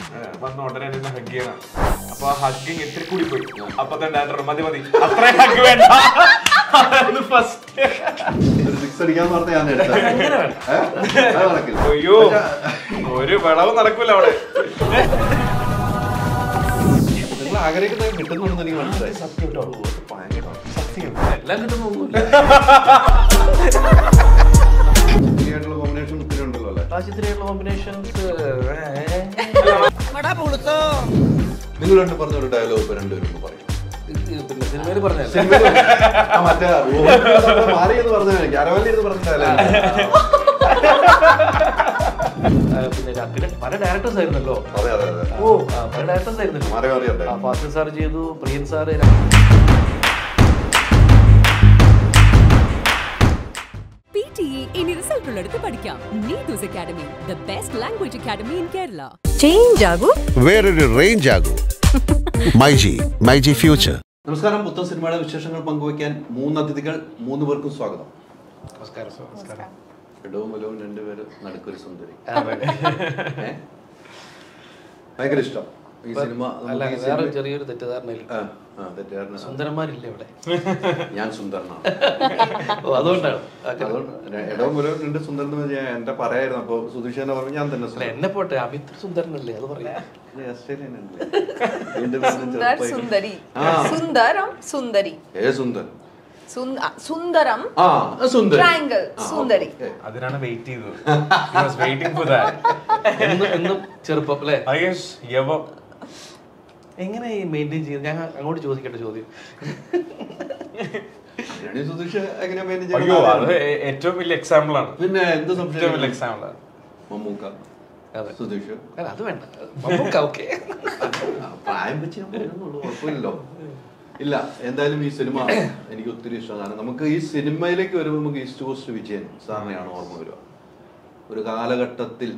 വന്ന ഉടനെ എന്നെ ഹഗ് ചെയ്യണം അപ്പൊ ആ ഹഗ്ഗിങ് ഇത്തിരി കൂടി പോയി അപ്പൊ തന്നെ ഡയറക്ടർ മതി മതി അത്രയും ഹഗ് വേണ്ട ഫസ്റ്റ് ഒരു സിക്സ് അടിക്കാന്ന് പറഞ്ഞ ഞാൻ എടുത്തത് ഏ? അത് നടക്കില്ല അയ്യോ ഒരു വിളവ് നടക്കൂല അവിടെ നിങ്ങൾ ആഗ്രഹിക്കുന്നത് കിട്ടുന്നുണ്ടെന്ന് എനിക്ക് മനസ്സിലായി സത്യം കേട്ടോ ഭയങ്കര സത്യം എല്ലാം കിട്ടുന്നൊന്നുമില്ല ആയിട്ടുള്ള കോമ്പിനേഷൻ ഒത്തിരി ഉണ്ടല്ലോ അല്ലേ ആശുപത്രിയുള്ള കോമ്പിനേഷൻസ് നിങ്ങൾ രണ്ട് പറഞ്ഞ ഒരു ഡയലോഗ് ഇപ്പൊ രണ്ടുപേരും പറയും പിന്നെ സിനിമയിൽ പറഞ്ഞല്ലേ സിനിമയിൽ ആ മറ്റേ റൂമിൽ മാറി എന്ന് പറഞ്ഞ എനിക്ക് അരവല്ലി എന്ന് പറഞ്ഞ ഡയലോഗ് ആ, പിന്നെ ര- പിന്നെ പല ഡയറക്ടേഴ്സ് ആയിരുന്നല്ലോ അതെ അതെ അതെ ഓ ആ, പല ഡയറക്ടേഴ്സ് ആയിരുന്നല്ലോ മാറി മാറി ആ, ഉണ്ടായിരുന്നു ഫാസിൽ സാർ ചെയ്തു Priyan sir P T A ഇനി റിസൾട്ട് ഉള്ളിടത്ത് പഠിക്കാം Neethu's academy the best language academy in Kerala change ആകൂ വേറൊരു റേഞ്ച് ആകും മൈജി മൈജി ഫ്യൂച്ചർ നമസ്കാരം പുത്തൻ സിനിമയുടെ വിശേഷങ്ങൾ പങ്കുവയ്ക്കാൻ മൂന്ന് അതിഥികൾ മൂന്ന് പേർക്കും സ്വാഗതം നമസ്കാരം നമസ്കാരം ഇടവും വലവും രണ്ടുപേര് നടുക്കൊരു സുന്ദരി ഏ? ഭയങ്കര ഇഷ്ടം ഈ സിനിമ അല്ല നമുക്ക് ഈ വേറെ സിനിമ- ചെറിയൊരു തെറ്റിദ്ധാരണയില്ല ആ, ആ, തെറ്റുകാരനാ. സുന്ദരന്മാരില്ല ഇവിടെ ഞാൻ സുന്ദരനാണ് ഓ അതുകൊണ്ടാണ് അങ്ങനെ. അതുകൊണ്ട് ര- ഇടവും വലവും രണ്ട് സുന്ദരൻ എന്ന് ഞാൻ എന്റെ പറയായിരുന്നു അപ്പൊ സുധീഷ് തന്നെ പറഞ്ഞു ഞാൻ തന്നെ അല്ല സുന്ദരൻ. എന്നെ പോട്ടെ അമിത് സുന്ദരനല്ലേ അത് പറയാം ഇത് ഓസ്ട്രേലിയൻ അല്ലേ? വീണ്ടും വീണ്ടും സുന്ദർ ചെറുപ്പായി. സുന്ദരി ആ. സുന്ദരം സുന്ദരി ഏ സുന്ദരൻ സുന്ദ- ആ, സുന്ദരം ആ സുന്ദരൻ Triangle, ആ, സുന്ദരി. ഓക്കേ. അതിനാണ് വെയിറ്റ് ചെയ്തത് വെയിറ്റിംഗ് ഫോർ ദാറ്റ് എന്നും എന്നും ചെറുപ്പം അല്ലേ ഐ ഗസ് യവം എങ്ങനെ ഈ മെയിൻറ്റെയിൻ ചെയ്യുന്നത് ഞാൻ അങ്ങോട്ട് ചോദിക്കട്ടെ ചോദ്യം അങ്ങനെയാണെങ്കിൽ സുധീഷ് എങ്ങനെയാ manage അയ്യോ ചെയ്യുന്നത് അത് ഏ- ഏറ്റവും വലിയ എക്സാമ്പിൾ ആണ് പിന്നെ എന്ത് ഏറ്റവും വലിയ സംശയം എക്സാമ്പിൾ ആണ് മമ്മൂക്ക അതെ സുധീഷ് അല്ല അത് വേണ്ട നമുക്ക് ഓക്കെ ആ, പ്രായം വെച്ച് ഞാൻ പറയുന്നുള്ളൂ കുഴപ്പമില്ലല്ലോ ഇല്ല എന്തായാലും ഈ സിനിമ എനിക്ക് ഒത്തിരി ഇഷ്ടമാണ് കാരണം നമുക്ക് ഈ സിനിമയിലേക്ക് വരുമ്പോൾ നമുക്ക് ഈസ്റ്റ് കോസ്റ്റ് വിജയൻ സാറിനെയാണ് ഓർമ്മ വരിക ഒരു കാലഘട്ടത്തിൽ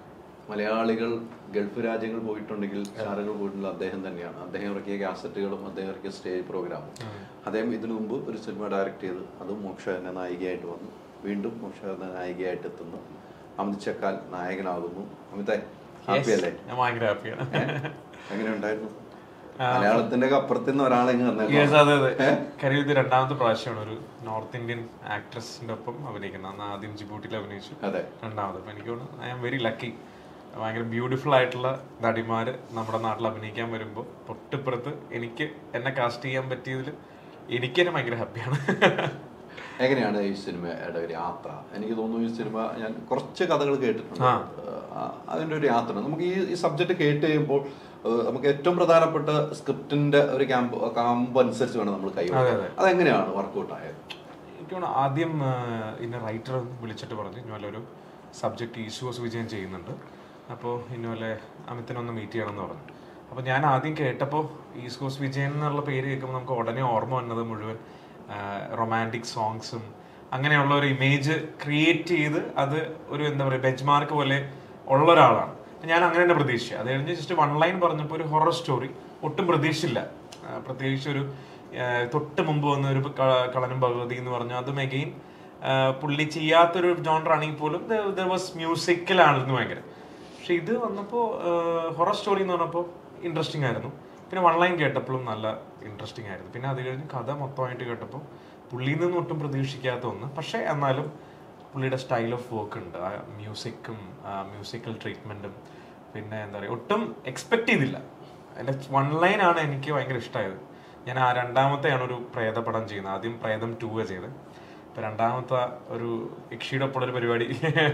മലയാളികൾ ഗൾഫ് രാജ്യങ്ങൾ പോയിട്ടുണ്ടെങ്കിൽ സാറുകൾ പോയിട്ടുള്ള അദ്ദേഹം തന്നെയാണ് അദ്ദേഹം ഇറക്കിയ കാസറ്റുകളും അദ്ദേഹം ഇറക്കിയ സ്റ്റേജ് പ്രോഗ്രാമും അദ്ദേഹം ഇതിനു മുമ്പ് ഒരു സിനിമ ഡയറക്റ്റ് ചെയ്ത് അതും മോക്ഷ എന്ന നായികയായിട്ട് വന്നു വീണ്ടും മോക്ഷ എന്ന നായികയായിട്ട് എത്തുന്നു അമിത് ചക്കാൽ നായകനാകുന്നു അമിതേ ഹാപ്പി അല്ലേ ഞാൻ ഭയങ്കര ഹാപ്പിയാണ് എങ്ങനെ ഉണ്ടായിരുന്നു മലയാളത്തിന്റെ ഒക്കെ അപ്പുറത്തുനിന്ന് ഒരാളെ ഇങ്ങ് യെസ് അതെ അതെ ഏ? കാര്യം ഇത് രണ്ടാമത്തെ പ്രാവശ്യമാണ് ഒരു നോർത്ത് ഇന്ത്യൻ ആക്ട്രസിന്റെ ഒപ്പം അഭിനയിക്കുന്നത് അന്ന് ആദ്യം ജിബൂട്ടിൽ അഭിനയിച്ചു അതെ രണ്ടാമത് അപ്പൊ എനിക്ക് തോന്നുന്നു ഐ ആം വെരി ലക്കി ഭയങ്കര ബ്യൂട്ടിഫുൾ ആയിട്ടുള്ള നടിമാര് നമ്മുടെ നാട്ടിൽ അഭിനയിക്കാൻ വരുമ്പോൾ തൊട്ടിപ്പുറത്ത് എനിക്ക് എന്നെ കാസ്റ്റ് ചെയ്യാൻ പറ്റിയതിൽ എനിക്ക് തന്നെ ഭയങ്കര ഹാപ്പിയാണ് എങ്ങനെയാണ് ഈ സിനിമയുടെ ഒരു യാത്ര എനിക്ക് തോന്നുന്നു ഈ സിനിമ ഞാൻ കുറച്ച് കഥകൾ കേട്ടിട്ടുണ്ട് ആ. ആ, അതിന്റെ ഒരു യാത്ര നമുക്ക് ഈ ഈ സബ്ജക്ട് കേട്ട് കഴിയുമ്പോൾ ഏഹ്, നമുക്ക് ഏറ്റവും പ്രധാനപ്പെട്ട സ്ക്രിപ്റ്റിന്റെ ഒരു ക്യാമ്പ് കാമ്പ് അനുസരിച്ച് വേണം നമ്മൾ അതെ, കൈവരിക്കാൻ അതെ. അതെങ്ങനെയാണ് വർക്കൗട്ട് ആയത് എനിക്ക് തോന്നുന്നു ആദ്യം ഇന്ന റൈറ്റർ വിളിച്ചിട്ട് പറഞ്ഞു ഇന്നുപോലെ ഒരു സബ്ജക്റ്റ് ഈശ്വസ് വിജയൻ ചെയ്യുന്നുണ്ട് അപ്പോൾ ഇന്നുപോലെ അമിത്തിനൊന്ന് മീറ്റ് ചെയ്യണമെന്ന് പറഞ്ഞു അപ്പോൾ ഞാൻ ആദ്യം കേട്ടപ്പോൾ ഈസ്റ്റ് കോസ്റ്റ് വിജയൻ എന്നുള്ള പേര് കേൾക്കുമ്പോൾ നമുക്ക് ഉടനെ ഓർമ്മ വന്നത് മുഴുവൻ റൊമാൻറ്റിക് സോങ്സും അങ്ങനെയുള്ള ഒരു ഇമേജ് ക്രിയേറ്റ് ചെയ്ത് അത് ഒരു എന്താ പറയുക ബെഞ്ച് മാർക്ക് പോലെ ഉള്ള ഒരാളാണ് ഞാൻ അങ്ങനെ തന്നെ പ്രതീക്ഷിച്ചു അത് കഴിഞ്ഞ് ജസ്റ്റ് വൺ ലൈൻ പറഞ്ഞപ്പോൾ ഒരു ഹൊറർ സ്റ്റോറി ഒട്ടും പ്രതീക്ഷിച്ചില്ല ആ, പ്രത്യേകിച്ച് ഒരു ആ, തൊട്ട് മുമ്പ് വന്ന ഒരു ക- കളനും ഭഗവതി എന്ന് പറഞ്ഞു അതും അഗെയിൻ പുള്ളി ചെയ്യാത്തൊരു ജോണർ ആണെങ്കിൽ പോലും ദർ വാസ് മ്യൂസിക്കലായിരുന്നു ഭയങ്കര പക്ഷെ ഇത് വന്നപ്പോൾ ഹൊറർ സ്റ്റോറി എന്ന് പറഞ്ഞപ്പോൾ ഇൻട്രസ്റ്റിംഗ് ആയിരുന്നു പിന്നെ വൺ ലൈൻ കേട്ടപ്പോഴും നല്ല ഇൻട്രസ്റ്റിംഗ് ആയിരുന്നു പിന്നെ അത് കഴിഞ്ഞ് കഥ മൊത്തമായിട്ട് കേട്ടപ്പോൾ പുള്ളിയിൽ നിന്ന് ഒട്ടും പ്രതീക്ഷിക്കാത്ത ഒന്ന് പക്ഷേ എന്നാലും പുള്ളിയുടെ സ്റ്റൈൽ ഓഫ് വർക്ക് ഉണ്ട് ആ മ്യൂസിക്കും മ്യൂസിക്കൽ ട്രീറ്റ്മെൻറ്റും പിന്നെ എന്താ പറയുക ഒട്ടും എക്സ്പെക്ട് ചെയ്തില്ല അതിൻ്റെ വൺ ലൈനാണ് എനിക്ക് ഭയങ്കര ഇഷ്ടമായത് ഞാൻ ആ രണ്ടാമത്തെയാണ് ഒരു പ്രേത പടം ചെയ്യുന്നത് ആദ്യം പ്രേതം ടൂ ചെയ്തത് ഇപ്പം രണ്ടാമത്തെ ഒരു യക്ഷിയുടെ ഒപ്പം ഒരു പരിപാടി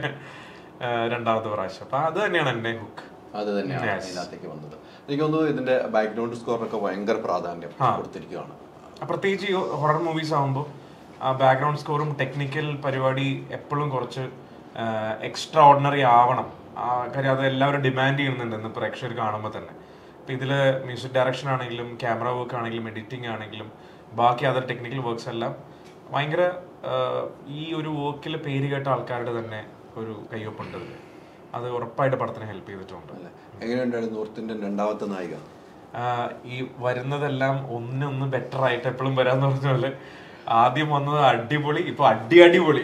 ആ, രണ്ടാമത്തെ പ്രാവശ്യം അപ്പം അത് തന്നെയാണ് എൻ്റെ ഹുക്ക് അത് തന്നെയാണ് Yes. ഇതിനകത്തേക്ക് വന്നത് എനിക്ക് തോന്നുന്നു ഇതിന്റെ ബാക്ക്ഗ്രൗണ്ട് സ്കോറിനൊക്കെ ഭയങ്കര പ്രാധാന്യം ആ. കൊടുത്തിരിക്കുകയാണ് ആ, പ്രത്യേകിച്ച് ഈ ഹൊറർ മൂവീസ് ആകുമ്പോൾ ആ ബാക്ക്ഗ്രൗണ്ട് സ്കോറും ടെക്നിക്കൽ പരിപാടി എപ്പോഴും കുറച്ച് എക്സ്ട്രാ ഓർഡിനറി ആവണം ആ കാര്യം അത് എല്ലാവരും ഡിമാൻഡ് ചെയ്യുന്നുണ്ട് ഇന്ന് പ്രേക്ഷകർ കാണുമ്പോൾ തന്നെ അപ്പം ഇതിൽ മ്യൂസിക് ഡയറക്ഷൻ ആണെങ്കിലും ക്യാമറ വർക്ക് ആണെങ്കിലും എഡിറ്റിംഗ് ആണെങ്കിലും ബാക്കി അതർ ടെക്നിക്കൽ വർക്ക്സ് എല്ലാം ഭയങ്കര ആ, ഈ ഒരു വർക്കിൽ പേര് കേട്ട ആൾക്കാരുടെ തന്നെ ഒരു കയ്യൊപ്പുണ്ട് ഇതിൽ അത് ഉറപ്പായിട്ട് പടത്തിന് ഹെൽപ്പ് ചെയ്തിട്ടുണ്ട് അല്ലേ എങ്ങനെയുണ്ടായിരുന്നു നോർത്ത് ഇന്ത്യൻ രണ്ടാമത്തെ നായിക ആഹ് ഈ വരുന്നതെല്ലാം ഒന്നൊന്ന് ബെറ്റർ ആയിട്ട് എപ്പോഴും വരാന്ന് പറഞ്ഞ പോലെ ആദ്യം വന്നത് അടിപൊളി ഇപ്പൊ അടി അടിപൊളി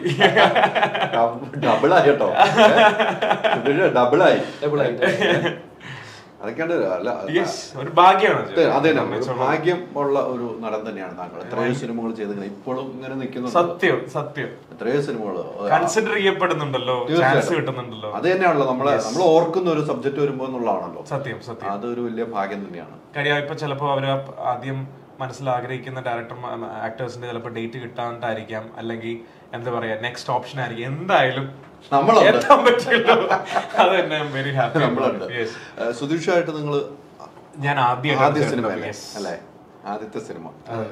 ഡബിളായി കേട്ടോ ഡബിളായി ഡബിൾ ആയിട്ട് അതൊക്കെയാണ് അല്ല യെസ് ഒരു ഭാഗ്യമാണ് അതെ, അതെ ഒരു സംബന്ധിച്ചോളം. ഭാഗ്യം ഉള്ള ഒരു നടൻ തന്നെയാണ് താങ്കൾ എത്രയോ സിനിമകൾ ചെയ്തിങ്ങനെ ഇപ്പോഴും ഇങ്ങനെ നിൽക്കുന്നുണ്ട് സത്യം സത്യം എത്രയോ സിനിമകൾ കൺസിഡർ ചെയ്യപ്പെടുന്നുണ്ടല്ലോ ചാൻസ് കിട്ടുന്നുണ്ടല്ലോ അത് തന്നെയാണല്ലോ നമ്മളെ നമ്മൾ ഓർക്കുന്ന ഒരു സബ്ജക്ട് വരുമ്പോ എന്നുള്ളതാണല്ലോ സത്യം സത്യം അതൊരു വലിയ ഭാഗ്യം തന്നെയാണ് കാര്യം ഇപ്പൊ ചിലപ്പോ അവര് ആദ്യം മനസ്സിൽ ആഗ്രഹിക്കുന്ന ഡയറക്ടർ ആക്ടേഴ്സിന്റെ ചിലപ്പോൾ ഡേറ്റ് കിട്ടാണ്ടായിരിക്കാം അല്ലെങ്കിൽ എന്താ പറയാ നെക്സ്റ്റ് ഓപ്ഷൻ ആയിരിക്കും എന്തായാലും നമ്മളുണ്ട്. എത്താൻ പറ്റില്ലോ അത് തന്നെ വെരി ഹാപ്പി നമ്മളുണ്ട് ഏഹ് സുധീഷായിട്ട് നിങ്ങൾ ഞാൻ ആദ്യം ആദ്യ സിനിമ അല്ലേ അല്ലേ ആദ്യത്തെ സിനിമ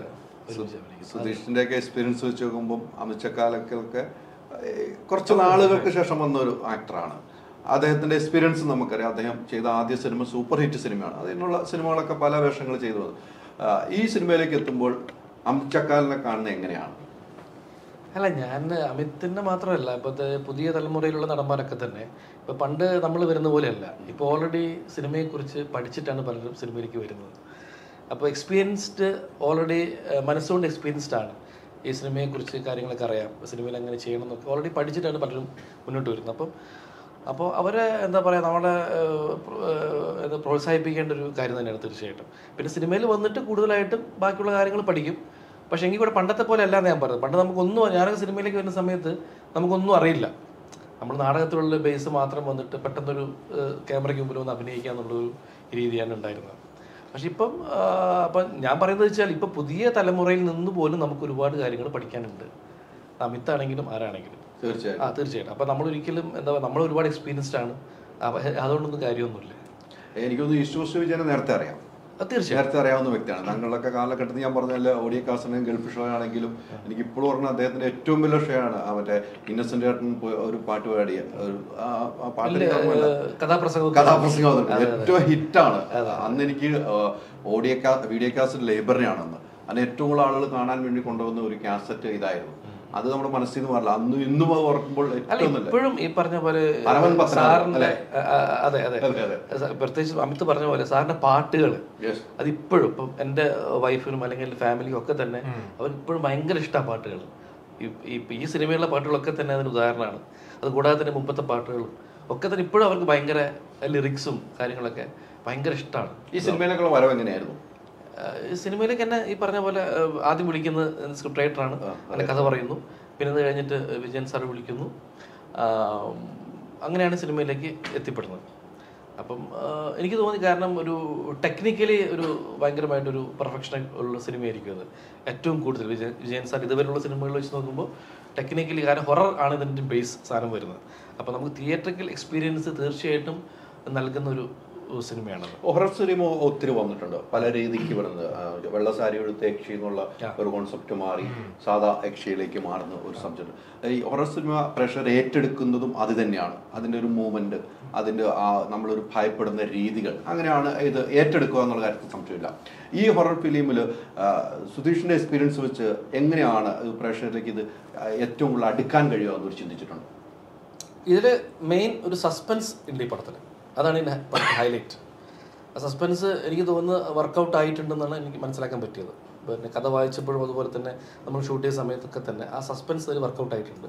സുധീഷിന്റെ ഒക്കെ എക്സ്പീരിയൻസ് വെച്ച് നോക്കുമ്പോൾ അമിച്ചക്കാലൊക്കെ കുറച്ച് നാളുകൾക്ക് ശേഷം വന്ന ഒരു ആക്ടറാണ് അദ്ദേഹത്തിന്റെ എക്സ്പീരിയൻസ് നമുക്കറിയാം അദ്ദേഹം ചെയ്ത ആദ്യ സിനിമ സൂപ്പർ ഹിറ്റ് സിനിമയാണ് അതിനുള്ള സിനിമകളൊക്കെ പല വേഷങ്ങൾ ചെയ്തു വന്നു ആ, ഈ സിനിമയിലേക്ക് എത്തുമ്പോൾ അമിച്ചക്കാലിനെ കാണുന്നത് എങ്ങനെയാണ് അല്ല ഞാൻ അമിത്തിന്റെ മാത്രമല്ല ഇപ്പോഴത്തെ പുതിയ തലമുറയിലുള്ള നടന്മാരൊക്കെ തന്നെ ഇപ്പൊ പണ്ട് നമ്മൾ വരുന്ന പോലെയല്ല ഇപ്പോൾ ഓൾറെഡി സിനിമയെക്കുറിച്ച് പഠിച്ചിട്ടാണ് പലരും സിനിമയിലേക്ക് വരുന്നത് അപ്പോൾ എക്സ്പീരിയൻസ്ഡ് ഓൾറെഡി മനസ്സുകൊണ്ട് എക്സ്പീരിയൻസ്ഡ് ആണ് ഈ സിനിമയെക്കുറിച്ച് കാര്യങ്ങളൊക്കെ അറിയാം സിനിമയിൽ എങ്ങനെ ചെയ്യണം എന്നൊക്കെ ഓൾറെഡി പഠിച്ചിട്ടാണ് പലരും മുന്നോട്ട് വരുന്നത് അപ്പം അപ്പോൾ അവരെ എന്താ പറയുക നമ്മളെ ഏഹ്, പ്ര- ഏഹ്, ഇത് പ്രോത്സാഹിപ്പിക്കേണ്ട ഒരു കാര്യം തന്നെയാണ് തീർച്ചയായിട്ടും പിന്നെ സിനിമയിൽ വന്നിട്ട് കൂടുതലായിട്ടും ബാക്കിയുള്ള കാര്യങ്ങൾ പഠിക്കും പക്ഷേ എങ്കിൽ കൂടെ പണ്ടത്തെ പോലെ അല്ലാന്ന് ഞാൻ പറഞ്ഞത് പണ്ട് നമുക്കൊന്നും ഞാനൊക്കെ സിനിമയിലേക്ക് വരുന്ന സമയത്ത് നമുക്കൊന്നും അറിയില്ല നമ്മൾ നാടകത്തിലുള്ള ബേസ് മാത്രം വന്നിട്ട് പെട്ടെന്നൊരു ഏഹ്, ക്യാമറയ്ക്ക് മുമ്പിൽ വന്ന് അഭിനയിക്കുക എന്നുള്ളൊരു രീതിയാണ് ഉണ്ടായിരുന്നത് പക്ഷെ ഇപ്പം ആ, അപ്പം ഞാൻ പറയുന്നത് വെച്ചാൽ ഇപ്പം പുതിയ തലമുറയിൽ നിന്ന് പോലും നമുക്ക് ഒരുപാട് കാര്യങ്ങൾ പഠിക്കാനുണ്ട് അമിത്താണെങ്കിലും ആരാണെങ്കിലും തീർച്ചയായും ആ തീർച്ചയായിട്ടും അപ്പം നമ്മൾ ഒരിക്കലും എന്താ പറയുക നമ്മൾ ഒരുപാട് എക്സ്പീരിയൻസ്ഡ് ആണ് അപ്പൊ അതുകൊണ്ടൊന്നും കാര്യമൊന്നുമില്ല എനിക്കൊന്ന് ഈസ്റ്റ് വിജയനെ നേരത്തെ അറിയാം അത് തീർച്ചയായും നേരത്തെ അറിയാവുന്ന വ്യക്തിയാണ് ഞങ്ങളുടെയൊക്കെ കാലഘട്ടത്തിൽ ഞാൻ പറഞ്ഞ ഓഡിയോ കാസറിനെയും ഗൾഫ് ഷോ ആണെങ്കിലും എനിക്ക് ഇപ്പോഴും പറഞ്ഞ അദ്ദേഹത്തിന്റെ ഏറ്റവും വലിയ ഷോ ആണ് ആ മറ്റേ ഇന്നസെന്റ് ഏട്ടൻ പോയി ഒരു പാട്ട് പാടിയ ഒരു ആ- ആ പാട്ട് എനിക്ക് ഓർമ്മയില്ല. കഥാപ്രസംഗം കഥാപ്രസംഗം വന്നിട്ടുണ്ട്. ഏറ്റവും ഹിറ്റാണ് അന്ന് എനിക്ക് ഓഡിയോ വീഡിയോ കാസറ്റ് ലൈബ്രറിയാണെന്ന് അന്ന് ഏറ്റവും കൂടുതൽ ആളുകൾ കാണാൻ വേണ്ടി കൊണ്ടുവന്ന ഒരു കാസറ്റ് ഇതായിരുന്നു അത് നമ്മുടെ മനസ്സിൽ നിന്ന് മാറില്ല അന്നും ഇന്നും അത് ഓർക്കുമ്പോൾ അല്ല ഏറ്റവും നല്ല ഇപ്പോഴും ഈ പറഞ്ഞ പോലെ പരമൻ പത്തനാപുരം, സാറിന്റെ അല്ലേ? ആ, ആ, അതെ അതെ അതെ, അതെ. സ- പ്രത്യേകിച്ച് അമിത് പറഞ്ഞ പോലെ സാറിന്റെ പാട്ടുകൾ Yes. അതിപ്പോഴും ഇപ്പം എൻ്റെ വൈഫിനും അല്ലെങ്കിൽ എൻ്റെ ഫാമിലിക്കും ഒക്കെ തന്നെ അവർക്ക് ഇപ്പോഴും ഭയങ്കര ഇഷ്ടമാണ് പാട്ടുകൾ ഈ ഈ സിനിമയിലുള്ള പാട്ടുകളൊക്കെ തന്നെ അതിന് ഉദാഹരണമാണ് അത് കൂടാതെ തന്നെ മുമ്പത്തെ പാട്ടുകളും ഒക്കെ തന്നെ ഇപ്പോഴും അവർക്ക് ഭയങ്കര ലിറിക്സും കാര്യങ്ങളൊക്കെ ഭയങ്കര ഇഷ്ടമാണ് ഈ സിനിമയിലേക്കുള്ള വരവ് എങ്ങനെയായിരുന്നു ഈ സിനിമയിലേക്ക് തന്നെ ഈ പറഞ്ഞ പോലെ ആ, ആദ്യം വിളിക്കുന്നത് സ്ക്രിപ്റ്റ് റൈറ്ററാണ് അങ്ങനെ കഥ പറയുന്നു പിന്നെ അത് കഴിഞ്ഞിട്ട് വിജയൻ സാർ വിളിക്കുന്നു ആ, അങ്ങനെയാണ് സിനിമയിലേക്ക് എത്തിപ്പെടുന്നത് അപ്പം ആ, എനിക്ക് തോന്നി കാരണം ഒരു ടെക്നിക്കലി ഒരു ഭയങ്കരമായിട്ടൊരു പെർഫെക്ഷൻ ഉള്ള സിനിമയായിരിക്കും അത് ഏറ്റവും കൂടുതൽ വിജയൻ വിജയൻ സാർ ഇതുവരെയുള്ള സിനിമകൾ വെച്ച് നോക്കുമ്പോൾ ടെക്നിക്കലി കാരണം ഹൊറർ ആണ് ഇതിൻ്റെ ബേസ് സാധനം വരുന്നത് അപ്പോൾ നമുക്ക് തിയേറ്ററിക്കൽ എക്സ്പീരിയൻസ് തീർച്ചയായിട്ടും നൽകുന്ന ഒരു സിനിമയാണത് ഹൊറർ സിനിമ ഒത്തിരി വന്നിട്ടുണ്ട് പല രീതിക്ക് വരുന്നത് ആ, വെള്ള സാരി എടുത്ത് യക്ഷി എന്നുള്ള ഒരു കോൺസെപ്റ്റ് മാറി സാധാ യക്ഷിയിലേക്ക് മാറുന്ന ഒരു സബ്ജക്ട് ഈ ഹൊറർ സിനിമ പ്രഷർ ഏറ്റെടുക്കുന്നതും അത് തന്നെയാണ് അതിന്റെ ഒരു മൂവ്മെന്റ് അതിന്റെ ആ നമ്മളൊരു ഭയപ്പെടുന്ന രീതികൾ അങ്ങനെയാണ് ഇത് ഏറ്റെടുക്കുക എന്നുള്ള കാര്യത്തിൽ സംശയമില്ല ഈ ഹൊറർ ഫിലിമിൽ സുധീഷിന്റെ എക്സ്പീരിയൻസ് വെച്ച് എങ്ങനെയാണ് പ്രേക്ഷകരിലേക്ക് ഇത് ഏറ്റവും കൂടുതൽ അടുക്കാൻ കഴിയുക എന്നൊരു ചിന്തിച്ചിട്ടുണ്ട് ഇതിൽ മെയിൻ ഒരു സസ്പെൻസ് ഉണ്ട് ഈ പടത്തിൽ അതാണ് ഇതിൻ്റെ ഹൈലൈറ്റ് ആ സസ്പെൻസ് എനിക്ക് തോന്നുന്നത് വർക്കൗട്ട് ആയിട്ടുണ്ടെന്നാണ് എനിക്ക് മനസ്സിലാക്കാൻ പറ്റിയത് പിന്നെ കഥ വായിച്ചപ്പോഴും അതുപോലെ തന്നെ നമ്മൾ ഷൂട്ട് ചെയ്ത സമയത്തൊക്കെ തന്നെ ആ സസ്പെൻസ് അതിൽ വർക്കൗട്ട് ആയിട്ടുണ്ട്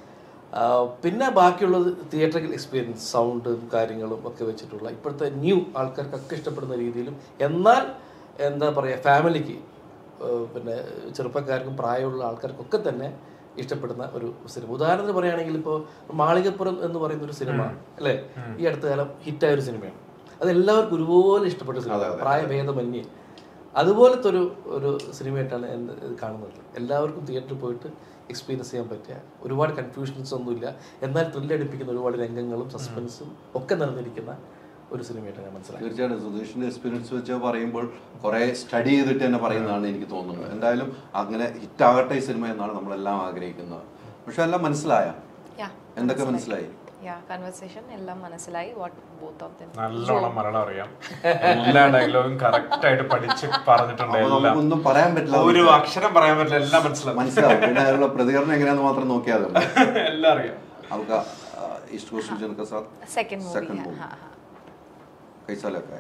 ആ, പിന്നെ ബാക്കിയുള്ളത് തിയേറ്ററിക്കൽ എക്സ്പീരിയൻസ് സൗണ്ടും കാര്യങ്ങളും ഒക്കെ വെച്ചിട്ടുള്ള ഇപ്പോഴത്തെ ന്യൂ ആൾക്കാർക്കൊക്കെ ഇഷ്ടപ്പെടുന്ന രീതിയിലും എന്നാൽ എന്താ പറയുക ഫാമിലിക്ക് ഏഹ് പിന്നെ ചെറുപ്പക്കാർക്കും പ്രായമുള്ള ആൾക്കാർക്കൊക്കെ തന്നെ ഇഷ്ടപ്പെടുന്ന ഒരു സിനിമ ഉദാഹരണത്തിന് പറയുകയാണെങ്കിൽ ഇപ്പോൾ മാളികപ്പുറം എന്ന് പറയുന്ന ഒരു സിനിമ അല്ലേ ഈ അടുത്ത കാലം ഹിറ്റായ ഒരു സിനിമയാണ് അത് എല്ലാവർക്കും ഒരുപോലെ ഇഷ്ടപ്പെട്ട സിനിമ പ്രായഭേദമന്യേ അതുപോലത്തെ ഒരു ഒരു സിനിമയായിട്ടാണ് എന്ത് ഇത് കാണുന്നത് എല്ലാവർക്കും തിയേറ്ററിൽ പോയിട്ട് എക്സ്പീരിയൻസ് ചെയ്യാൻ പറ്റിയ ഒരുപാട് കൺഫ്യൂഷൻസ് ഒന്നുമില്ല എന്നാൽ ത്രില്ലടിപ്പിക്കുന്ന ഒരുപാട് രംഗങ്ങളും സസ്പെൻസും ഒക്കെ നിറഞ്ഞിരിക്കുന്ന ഒരു സിനിമയായിട്ടാണ് ഞാൻ മനസ്സിലാക്കുന്നത് തീർച്ചയായിട്ടും സുധീഷിന്റെ എക്സ്പീരിയൻസ് വെച്ച് പറയുമ്പോൾ കുറെ സ്റ്റഡി ചെയ്തിട്ട് തന്നെ പറയുന്നതാണ് എനിക്ക് തോന്നുന്നത് എന്തായാലും അങ്ങനെ ഹിറ്റ് ആകട്ടെ ഈ സിനിമ എന്നാണ് നമ്മളെല്ലാം ആഗ്രഹിക്കുന്നത് പക്ഷെ എല്ലാം മനസ്സിലായ Yeah, എന്തൊക്കെ മനസ്സിലായി യാ കൺവെർസേഷൻ എല്ലാം മനസ്സിലായി വാട്ട് ബോത്ത് ഓഫ് ദം നല്ലോണം മരണം അറിയാം എല്ലാ ഡയലോഗും കറക്റ്റ് ആയിട്ട് പഠിച്ച് പറഞ്ഞിട്ടുണ്ട് അപ്പൊ എല്ലാം നമുക്കൊന്നും പറയാൻ പറ്റില്ല ഒരു അക്ഷരം പറയാൻ പറ്റില്ല എല്ലാം മനസ്സിലാവും മനസ്സിലാവും പിന്നെ അതിനുള്ള പ്രതികരണം എങ്ങനെയാന്ന് മാത്രം നോക്കിയാൽ മതി എല്ലാം അറിയാം आपका ईस्ट कोस्ट रीजन के साथ सेकंड मूवी Second है movie. हाँ हाँ कैसा लगा है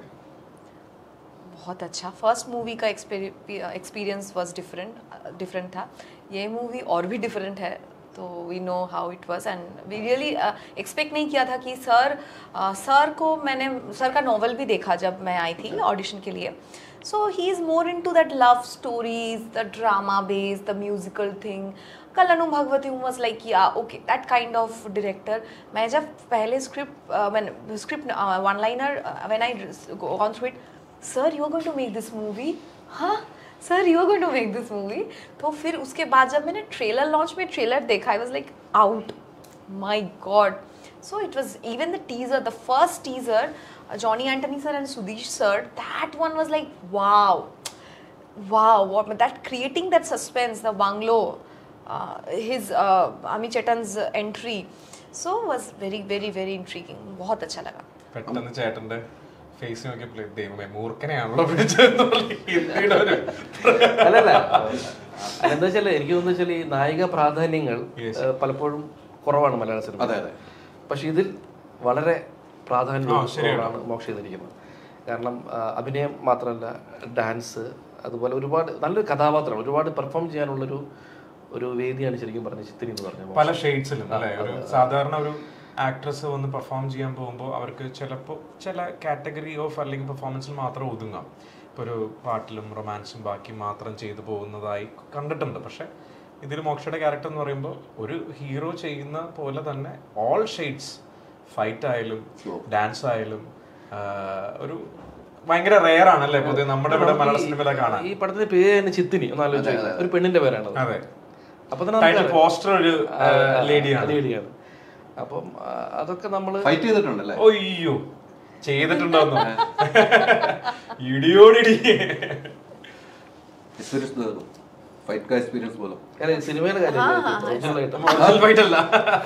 बहुत अच्छा फर्स्ट मूवी का एक्सपीरियंस वाज डिफरेंट डिफरेंट था ये मूवी और भी डिफरेंट है तो we know how it was and we really expect नहीं किया था कि सर सर को मैंने सर का नॉवल भी देखा जब मैं आई थी ऑडिशन के लिए so he is more into that love stories the drama based the musical thing कल अनु भगवती हूँ was like yeah okay that kind of director मैं जब पहले स्क्रिप्ट मैंने script one liner when I gone through it sir you are going to make this movie हाँ sir you are going to make this movie तो फिर उसके बाद जब मैंने ट्रेलर लॉन्च में ट्रेलर देखा I was like out my God so it was even the teaser the first teaser Johnny Antony sir and Sudheesh sir that one was like wow wow what that creating that suspense the bungalow uh, his uh, ami chetan's entry so was very very very intriguing बहुत अच्छा लगा പെട്ടെന്ന് ചേട്ടന്റെ face നോക്കിയപ്പോൾ ദൈവമേ മൂർഖനെയാണല്ലോ പിടിച്ചതെന്ന് പറഞ്ഞ് ഹിന്ദിയുടെ ഒരു അല്ലല്ല അതെന്താ വെച്ചാൽ എനിക്ക് തോന്നുന്നു വെച്ചാൽ ഈ നായിക പ്രാധാന്യങ്ങൾ ഏഹ്, പലപ്പോഴും കുറവാണ് മലയാള സിനിമ അതെ, അതെ. പക്ഷെ ഇതിൽ വളരെ പ്രാധാന്യം ആ, ശരിയാണ്. ആണ് മോക്ഷ ചെയ്തിരിക്കുന്നത് കാരണം ആ, അഭിനയം മാത്രമല്ല ഡാൻസ് അതുപോലെ ഒരുപാട് നല്ലൊരു കഥാപാത്രം ഒരുപാട് പെർഫോം ചെയ്യാനുള്ളൊരു ഒരു വേദിയാണ് ശരിക്കും പറഞ്ഞ ചിത്തിരി എന്ന് പറഞ്ഞ പല ഷെയ്ഡ്സിലും അല്ലെ ഒരു സാധാരണ ഒരു ആക്ട്രസ് വന്ന് പെർഫോം ചെയ്യാൻ പോകുമ്പോൾ അവർക്ക് ചിലപ്പോൾ ചില കാറ്റഗറി ഓഫ് അല്ലെങ്കിൽ പെർഫോമൻസിൽ മാത്രം ഒതുങ്ങാം ഇപ്പോൾ ഒരു പാട്ടിലും റൊമാൻസും ബാക്കി മാത്രം ചെയ്തു പോകുന്നതായി കണ്ടിട്ടുണ്ട് പക്ഷെ ഇതിൽ മോക്ഷയുടെ ക്യാരക്ടർ എന്ന് പറയുമ്പോൾ ഒരു ഹീറോ ചെയ്യുന്ന പോലെ തന്നെ ഓൾ ഷെയ്ഡ്സ് ഫൈറ്റ് ആയാലും ഡാൻസ് ആയാലും ആ, ഒരു ഭയങ്കര റെയർ ആണല്ലേ പൊതുവെ നമ്മുടെ ഇവിടെ മലയാള സിനിമയിലെ കാണാൻ ഈ പടത്തിന്റെ പേര് തന്നെ ചിത്തിനി ഒന്ന് ആലോചിച്ച് ഒരു പെണ്ണിന്റെ പേരാണ് അതെ അപ്പൊ തന്നെ ടൈറ്റിൽ നമുക്ക് പോസ്റ്റർ ഒരു ലേഡിയാണ് ലേഡിയാണ് അപ്പം ആ, അതൊക്കെ നമ്മള് ഫൈറ്റ് ചെയ്തിട്ടുണ്ടല്ലേ ഒയ്യോ ചെയ്തിട്ടുണ്ടോന്നോ ഇടിയോടിടി എക്സ്പീരിയൻസ് ഫൈറ്റ് കാ എക്സ്പീരിയൻസ് പോലും അല്ല, സിനിമയുടെ കാര്യമല്ല ഇത് original ആയിട്ട്. മോഡൽ ഫൈറ്റ് അല്ല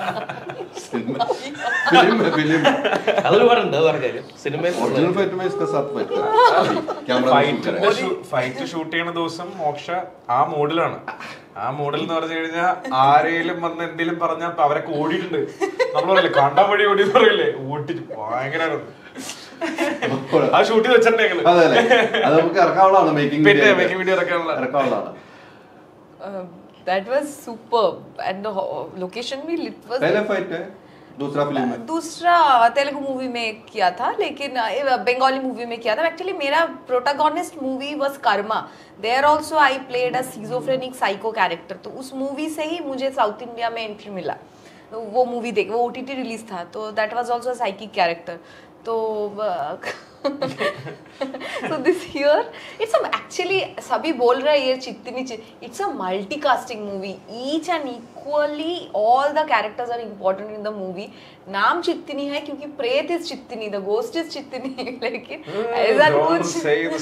ഫിലിം ഫിലിം അതൊരുപാടുണ്ട് അത് വേറെ കാര്യം സിനിമയിൽ ओरिजिनल फाइट में इसका साथ फाइट करा कैमरा ഫൈറ്റിന്റെ ഫൈറ്റ് ഷൂട്ട് ചെയ്യുന്ന ദിവസം മോക്ഷ ആ മോഡിലാണ് ആ മോഡൽ എന്ന് പറഞ്ഞു കഴിഞ്ഞാൽ ആരേലും വന്ന് എന്തെങ്കിലും പറഞ്ഞാൽ അവരൊക്കെ ഓടിയിട്ടുണ്ട് നമ്മൾ പറയില്ലേ കണ്ടാൻ വഴി ഓടി എന്ന് പറയില്ലേ ഓടിട്ട് ഭയങ്കര ആ ഷൂട്ട് ചെയ്ത് വെച്ചിട്ടുണ്ടെങ്കിൽ അതെ അല്ലേ അത് നമുക്ക് ഇറക്കാവുള്ളതാണ് മേക്കിംഗ് പിന്നെ making video ഇറക്കാനുള്ള. ഇറക്കാവുള്ളതാണ് uh, that was superb and the ho- location भी lit was पहले फाइट है दूसरा फिल्म है दूसरा तेलुगु मूवी में किया था लेकिन बंगाली मूवी में किया था एक्चुअली मेरा protagonist movie was Karma there also I played a schizophrenic psycho character तो उस मूवी से ही मुझे साउथ इंडिया में एंट्री मिला वो मूवी देख वो ओटीटी रिलीज था तो that was also psychic character तो so this here it's a actually सभी बोल रहे हैं ये चित्तनी it's a multi-casting movie each and equally all the characters are important in the movie नाम चित्तनी है क्योंकि प्रेत is Chithini the ghost is Chithini लेकिन ऐसा कुछ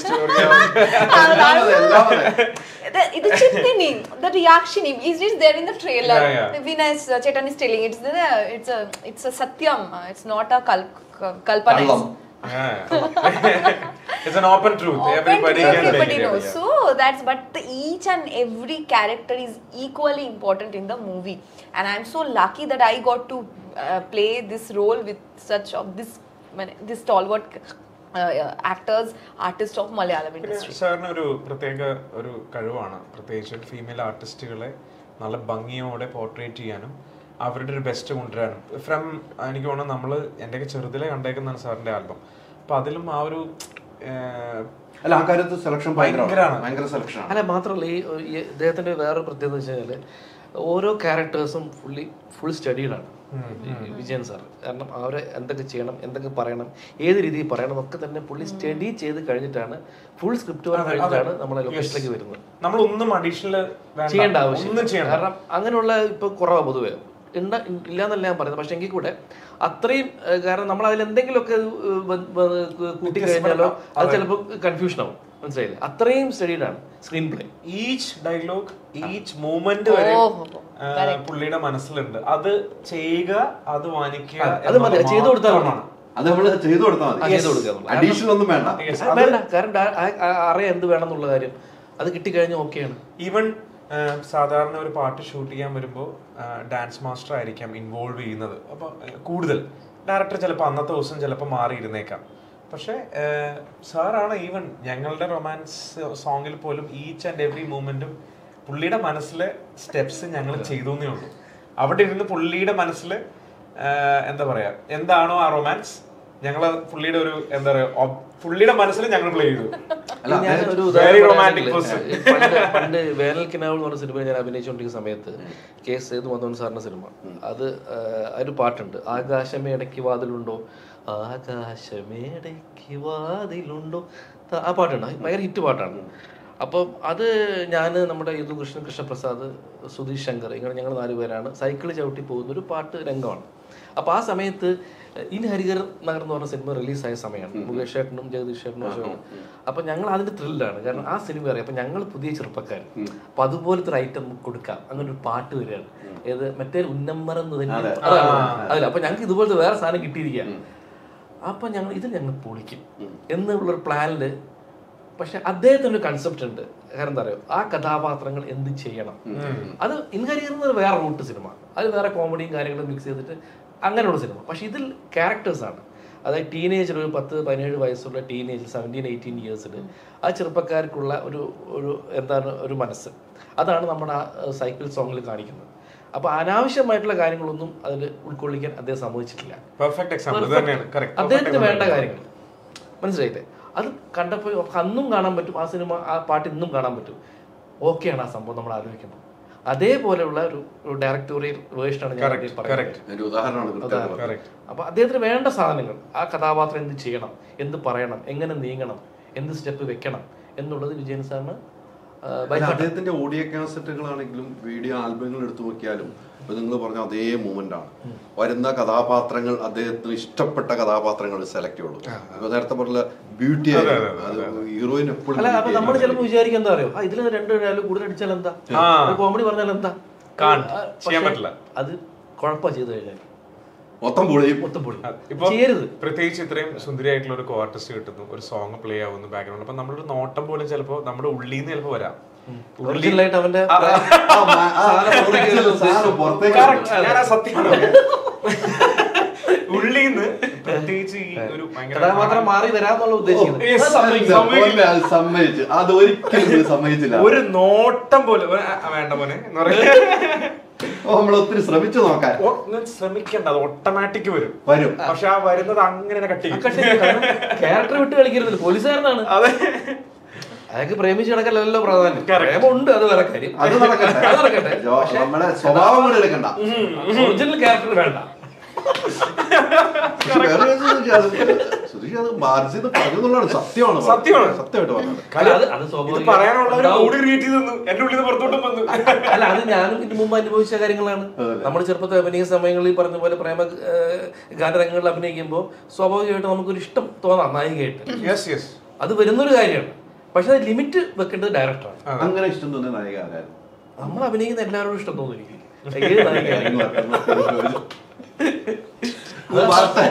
The- ഇത് Chithini the reaction is is there in the trailer Yeah, yeah. Vinay Chetan is telling it's the it's a it's a satyam uh, it's not a kal kalpana കള്ളം it's an open truth Open everybody to can everybody take it knows. yeah. So that's but the, each and every character is equally important in the movie, and I'm so lucky that I got to uh, play this role with such of this this stalwart uh, actors, artists of Malayalam പിന്നെ industry. സാറിന് ഒരു പ്രത്യേക ഒരു കഴിവാണ് പ്രത്യേകിച്ച് female ആർട്ടിസ്റ്റുകളെ നല്ല ഭംഗിയോടെ portrait ചെയ്യാനും അവരുടെ ഒരു ബെസ്റ്റ് കൊണ്ടുവരാനും ഫ്രം എനിക്ക് തോന്നുന്നു നമ്മൾ എൻ്റെയൊക്കെ ചെറുതിലെ കണ്ടേക്കുന്നതാണ് സാറിൻ്റെ ആൽബം അപ്പം അതിലും ആ ഒരു ഏഹ്, അല്ല ആ കാര്യത്തിൽ സെലക്ഷൻ ഭയങ്കര ഭയങ്കരാണ്. ഭയങ്കര സെലക്ഷൻ ആണ് അല്ല മാത്രമല്ല ഈ ഈ ഇദ്ദേഹത്തിന്റെ വേറൊരു പ്രത്യേകത എന്ന് വെച്ച് കഴിഞ്ഞാല് ഓരോ ക്യാരക്ടേഴ്സും ഫുള്ളി ഫുൾ സ്റ്റഡീഡാണ് വിജയൻ സാർ കാരണം അവരെ എന്തൊക്കെ ചെയ്യണം എന്തൊക്കെ പറയണം ഏത് രീതിയിൽ പറയണം ഒക്കെ തന്നെ പുള്ളി സ്റ്റഡി ചെയ്ത് കഴിഞ്ഞിട്ടാണ് ഫുൾ സ്ക്രിപ്റ്റ് വർക്ക് കഴിഞ്ഞിട്ടാണ് നമ്മളെ ലൊക്കേഷനിലേക്ക് വരുന്നത് നമ്മളൊന്നും അഡീഷണൽ ചെയ്യേണ്ട ആവശ്യം ഒന്നും ചെയ്യണം കാരണം അങ്ങനെയുള്ള ഇപ്പൊ കുറവാ പൊതുവെ ഉണ്ട് ഇല്ലാന്നല്ല ഞാൻ പറയുന്നത് പക്ഷെ എങ്കിൽ കൂടെ അത്രയും ഏഹ്, കാരണം നമ്മൾ അതിൽ എന്തെങ്കിലുമൊക്കെ ഏഹ്, വ- വ- കൂട്ടി കഴിഞ്ഞാലോ അത് ചിലപ്പോൾ കൺഫ്യൂഷൻ ആവും മനസ്സിലായില്ലേ അത്രയും സ്റ്റഡീഡാണ് screenplay each dialogue each moment വരെ ഓ, ആ, പുള്ളിയുടെ മനസ്സിലുണ്ട് അത് ചെയ്യുക അത് വാങ്ങിക്കുക അത് മതി, എന്നുള്ളത് ചെയ്തു കൊടുത്താൽ മതി. മാത്രമാണ്. അത് നമ്മള് ചെയ്തു കൊടുത്താൽ ആ, മതി ചെയ്ത് കൊടുക്കുക എന്നുള്ളത്. അഡീഷണൽ ഒന്നും വേണ്ട Yes, ആ, വേണ്ട കാരണം ഡാ- ആ- ആ- അറിയാം എന്ത് വേണം എന്നുള്ള കാര്യം അത് കിട്ടിക്കഴിഞ്ഞാൽ ഓക്കെയാണ് ഈവൻ സാധാരണ ഒരു പാട്ട് ഷൂട്ട് ചെയ്യാൻ വരുമ്പോൾ ഡാൻസ് മാസ്റ്റർ ആയിരിക്കാം ഇൻവോൾവ് ചെയ്യുന്നത് അപ്പോൾ കൂടുതൽ ഡയറക്ടർ ചിലപ്പോൾ അന്നത്തെ ദിവസം ചിലപ്പോൾ മാറിയിരുന്നേക്കാം പക്ഷേ സാറാണ് ഈവൻ ഞങ്ങളുടെ റൊമാൻസ് സോങ്ങിൽ പോലും ഈച്ച് ആൻഡ് എവറി മൂമെന്റും പുള്ളിയുടെ മനസ്സിലെ സ്റ്റെപ്സ് ഞങ്ങൾ ചെയ്തു എന്നേ ഉള്ളൂ അവിടെ ഇരുന്ന് പുള്ളിയുടെ മനസ്സിൽ എന്താ പറയാ എന്താണോ ആ റൊമാൻസ് ഞങ്ങള് പുള്ളിയുടെ ഒരു എന്താ പറയാ ob- പുള്ളിയുടെ മനസ്സിൽ ഞങ്ങൾ പ്ലേ ചെയ്തു അല്ല, ഞാൻ അദ്ദേഹം ഒരു very ഉദാഹരണം romantic പറയുകയാണെങ്കിൽ, person. പണ്ട് പണ്ട് വേനൽ കിനാവ് എന്ന് പറഞ്ഞ സിനിമയിൽ ഞാൻ അഭിനയിച്ചുകൊണ്ടിരിക്കുന്ന സമയത്ത് കെ സേതു മധവൻ സാറിന്റെ സിനിമ അത് ആ, ഒരു പാട്ടുണ്ട് ആകാശമേ ഇടയ്ക്ക് വാതിലുണ്ടോ ആകാശമേടയ്ക്ക് വാതിലുണ്ടോ ത- ആ പാട്ടുണ്ട് അത് ഭയങ്കര ഹിറ്റ് പാട്ടാണ് അപ്പം അത് ഞാൻ നമ്മുടെ യദു കൃഷ്ണൻ കൃഷ്ണപ്രസാദ് സുധീഷ് ശങ്കർ ഇങ്ങനെ ഞങ്ങൾ നാലുപേരാണ് സൈക്കിൾ ചവിട്ടി പോകുന്ന ഒരു പാട്ട് രംഗമാണ് അപ്പോൾ ആ സമയത്ത് ഇൻ ഹരിഹർ നഗർ എന്ന് പറഞ്ഞ സിനിമ റിലീസായ സമയമാണ് മുകേഷ് ചേട്ടനും ജഗദീഷ് ചേട്ടനും അശോകനും അപ്പം ഞങ്ങൾ അതിന്റെ ത്രില്ലാണ് കാരണം ആ സിനിമ അറിയാം അപ്പം ഞങ്ങൾ പുതിയ ചെറുപ്പക്കാർ അപ്പം അതുപോലത്തെ ഒരു ഐറ്റം നമുക്ക് കൊടുക്കാം അങ്ങനെ ഒരു പാട്ട് വരികയാണ് ഏത് മറ്റേ ഉന്നമ്മറന്ന് തന്നെ അതല്ല അപ്പം ഞങ്ങൾക്ക് ഇതുപോലത്തെ വേറെ സാധനം കിട്ടിയിരിക്കുക അപ്പൊ ഞങ്ങൾ ഇത് ഞങ്ങൾ പൊളിക്കും എന്നുള്ളൊരു പ്ലാനില് പക്ഷെ അദ്ദേഹത്തിന് ഒരു കൺസെപ്റ്റ് ഉണ്ട് കാരണം എന്താ പറയുക ആ കഥാപാത്രങ്ങൾ എന്ത് ചെയ്യണം അത് ഇൻകരിയർ വേറെ റൂട്ട് സിനിമ അത് വേറെ കോമഡിയും കാര്യങ്ങളും മിക്സ് ചെയ്തിട്ട് അങ്ങനെയുള്ള സിനിമ പക്ഷെ ഇതിൽ ക്യാരക്ടേഴ്സ് ആണ് അതായത് ടീനേജർ ഒരു പത്ത് പതിനേഴ് വയസ്സുള്ള ടീനേജ് സെവൻറ്റീൻ എയ്റ്റീൻ ഇയേഴ്സിൽ ആ ചെറുപ്പക്കാർക്കുള്ള ഒരു ഒരു എന്താണ് ഒരു മനസ്സ് അതാണ് നമ്മുടെ ആ സൈക്കിൾ സോങ്ങിൽ കാണിക്കുന്നത് അപ്പോൾ അനാവശ്യമായിട്ടുള്ള കാര്യങ്ങളൊന്നും അതിൽ ഉൾക്കൊള്ളിക്കാൻ അദ്ദേഹം സമ്മതിച്ചിട്ടില്ല പെർഫെക്റ്റ് എക്സാമ്പിൾ ഇത് തന്നെയാണ് കറക്റ്റ് അദ്ദേഹത്തിന് വേണ്ട കാര്യങ്ങൾ മനസ്സിലായില്ലേ അത് കണ്ടപ്പോൾ നമുക്ക് അന്നും കാണാൻ പറ്റും ആ സിനിമ ആ പാട്ട് ഇന്നും കാണാൻ പറ്റും ഓക്കെയാണ് ആ സംഭവം നമ്മൾ ആലോചിക്കുമ്പോൾ അതേപോലെയുള്ള ഒരു ഒരു ഡയറക്ടോറിയൽ വേർഷനാണ് ഞാൻ Correct, ഇതിൽ പറയുന്നത് correct. ഒരു ഉദാഹരണമാണ് കൃത്യമായിട്ട് പറഞ്ഞത്. കറക്റ്റ് അപ്പൊ അദ്ദേഹത്തിന് വേണ്ട സാധനങ്ങൾ ആ കഥാപാത്രം എന്ത് ചെയ്യണം എന്ത് പറയണം എങ്ങനെ നീങ്ങണം എന്ത് സ്റ്റെപ്പ് വെക്കണം എന്നുള്ളത് വിജയൻ സാറിന് ആ, by അല്ല, heart. അദ്ദേഹത്തിന്റെ ഓഡിയോ കാസറ്റുകളാണെങ്കിലും വീഡിയോ ആൽബങ്ങൾ എടുത്തു നോക്കിയാലും ഇപ്പൊ നിങ്ങൾ പറഞ്ഞ അതേ മൂമെന്റ് ആണ് വരുന്ന കഥാപാത്രങ്ങൾ അദ്ദേഹത്തിന് ഇഷ്ടപ്പെട്ട കഥാപാത്രങ്ങൾ സെലക്ട് ചെയ്യുള്ളൂ ഇപ്പൊ നേരത്തെ പറഞ്ഞ ബ്യൂട്ടി അത് ഹീറോയിൻ എപ്പോഴും അല്ല അപ്പൊ നമ്മൾ ചിലപ്പോൾ വിചാരിക്കും എന്താ അറിയോ ആ ഇതിൽ രണ്ട് ഡയലോഗ് കൂടുതൽ അടിച്ചാൽ എന്താ ആ. കോമഡി പറഞ്ഞാൽ എന്താ Can't. ആ, ചെയ്യാൻ പക്ഷേ പറ്റില്ല. അത് കുഴപ്പമാണ് ചെയ്തു കഴിഞ്ഞാൽ മൊത്തം പൊളിയും മൊത്തം പൊളി ഇപ്പൊ ചെയ്യരുത് പ്രത്യേകിച്ച് ഇത്രയും സുന്ദരിയായിട്ടുള്ള ഒരു കോ ആർട്ടിസ്റ്റ് കിട്ടുന്നു ഒരു സോങ് പ്ലേ ആവുന്നു ബാക്ക്ഗ്രൗണ്ട് അപ്പൊ നമ്മളൊരു നോട്ടം പോലും ചിലപ്പോ നമ്മുടെ ഉള്ളിൽ നിന്ന് ചിലപ്പോ വരാം ഒറിജിനലായിട്ട് അവന്റെ ആ, മ- ആ, സാധനം പുറത്തേക്ക് Correct. ഞാൻ ആ സത്യമാണ് ഉള്ളിൽ നിന്ന് പ്രത്യേകിച്ച് ഈ ഒരു ഭയങ്കര കഥാപാത്രം മാറി വരാന്നുള്ള ഉദ്ദേശിക്കുന്നത് Yes, അത് സമ്മതിക്കും. സമ്മതിക്കില്ല. അത് സമ്മതിച്ചു അത് ഒരിക്കലും ഇത് സമ്മതിച്ചില്ല ഒരു നോട്ടം പോലും ഒരു, ആ, വേണ്ട മോനെ എന്ന് പറയാ അപ്പൊ നമ്മൾ ഒത്തിരി ശ്രമിച്ചു നോക്കാൻ ശ്രമിക്കണ്ട അത് ഓട്ടോമാറ്റിക് വരും വരും പക്ഷെ ആ വരുന്നത് അങ്ങനെ കട്ട് ചെയ്യും ക്യാരക്ടർ വിട്ട് കളിക്കരുത് പോലീസുകാരനാണ് അതെ അയാൾക്ക് പ്രേമിച്ച് കിടക്കലല്ലോ പ്രാധാന്യം പ്രേമുണ്ട് അത് വേറെ കാര്യം അത് നടക്കട്ടെ അത് നടക്കട്ടെ ജോ- നമ്മുടെ സ്വഭാവം കൂടെ എടുക്കണ്ട ഒറിജിനൽ ക്യാരക്ടർ വേണ്ട പക്ഷെ വേറെ ഒരു കാര്യം എന്ന് വെച്ചാൽ അത് സുധീഷ് അത് മാർജിന്ന് പറഞ്ഞു എന്നുള്ളതാണ് സത്യമാണ് പറഞ്ഞത്. സത്യമാണ്. സത്യമായിട്ട് പറഞ്ഞത് അല്ല, അത് അത് ഇത് സ്വാഭാവികം. പറയാനുള്ള ഒരു ഉണ്ടാവും. മൂഡ് ക്രിയേറ്റ് ചെയ്ത് തന്നു എന്റെ ഉള്ളിൽ നിന്ന് പുറത്തോട്ടും വന്നു അല്ല അത് ഞാനും ഇതിനു മുമ്പ് അനുഭവിച്ച കാര്യങ്ങളാണ് നമ്മൾ ചെറുപ്പത്തിൽ അഭിനയ സമയങ്ങളിൽ പറഞ്ഞ പോലെ പ്രേമ ഏഹ്, ഗാനരംഗങ്ങളിൽ അഭിനയിക്കുമ്പോൾ സ്വാഭാവികമായിട്ട് നമുക്കൊരു ഇഷ്ടം തോന്നാം നായികയായിട്ട് യെസ് യെസ് അത് വരുന്നൊരു കാര്യമാണ് പക്ഷെ അത് ലിമിറ്റ് വെക്കേണ്ടത് ഡയറക്ടറാണ് അങ്ങനെ ഇഷ്ടം തോന്നിയ നായിക ആരായിരുന്നു നമ്മൾ അഭിനയിക്കുന്ന എല്ലാവരോടും ഇഷ്ടം തോന്നും എനിക്ക് ഏത് നായികയായാലും. ഇത് വാർത്ത.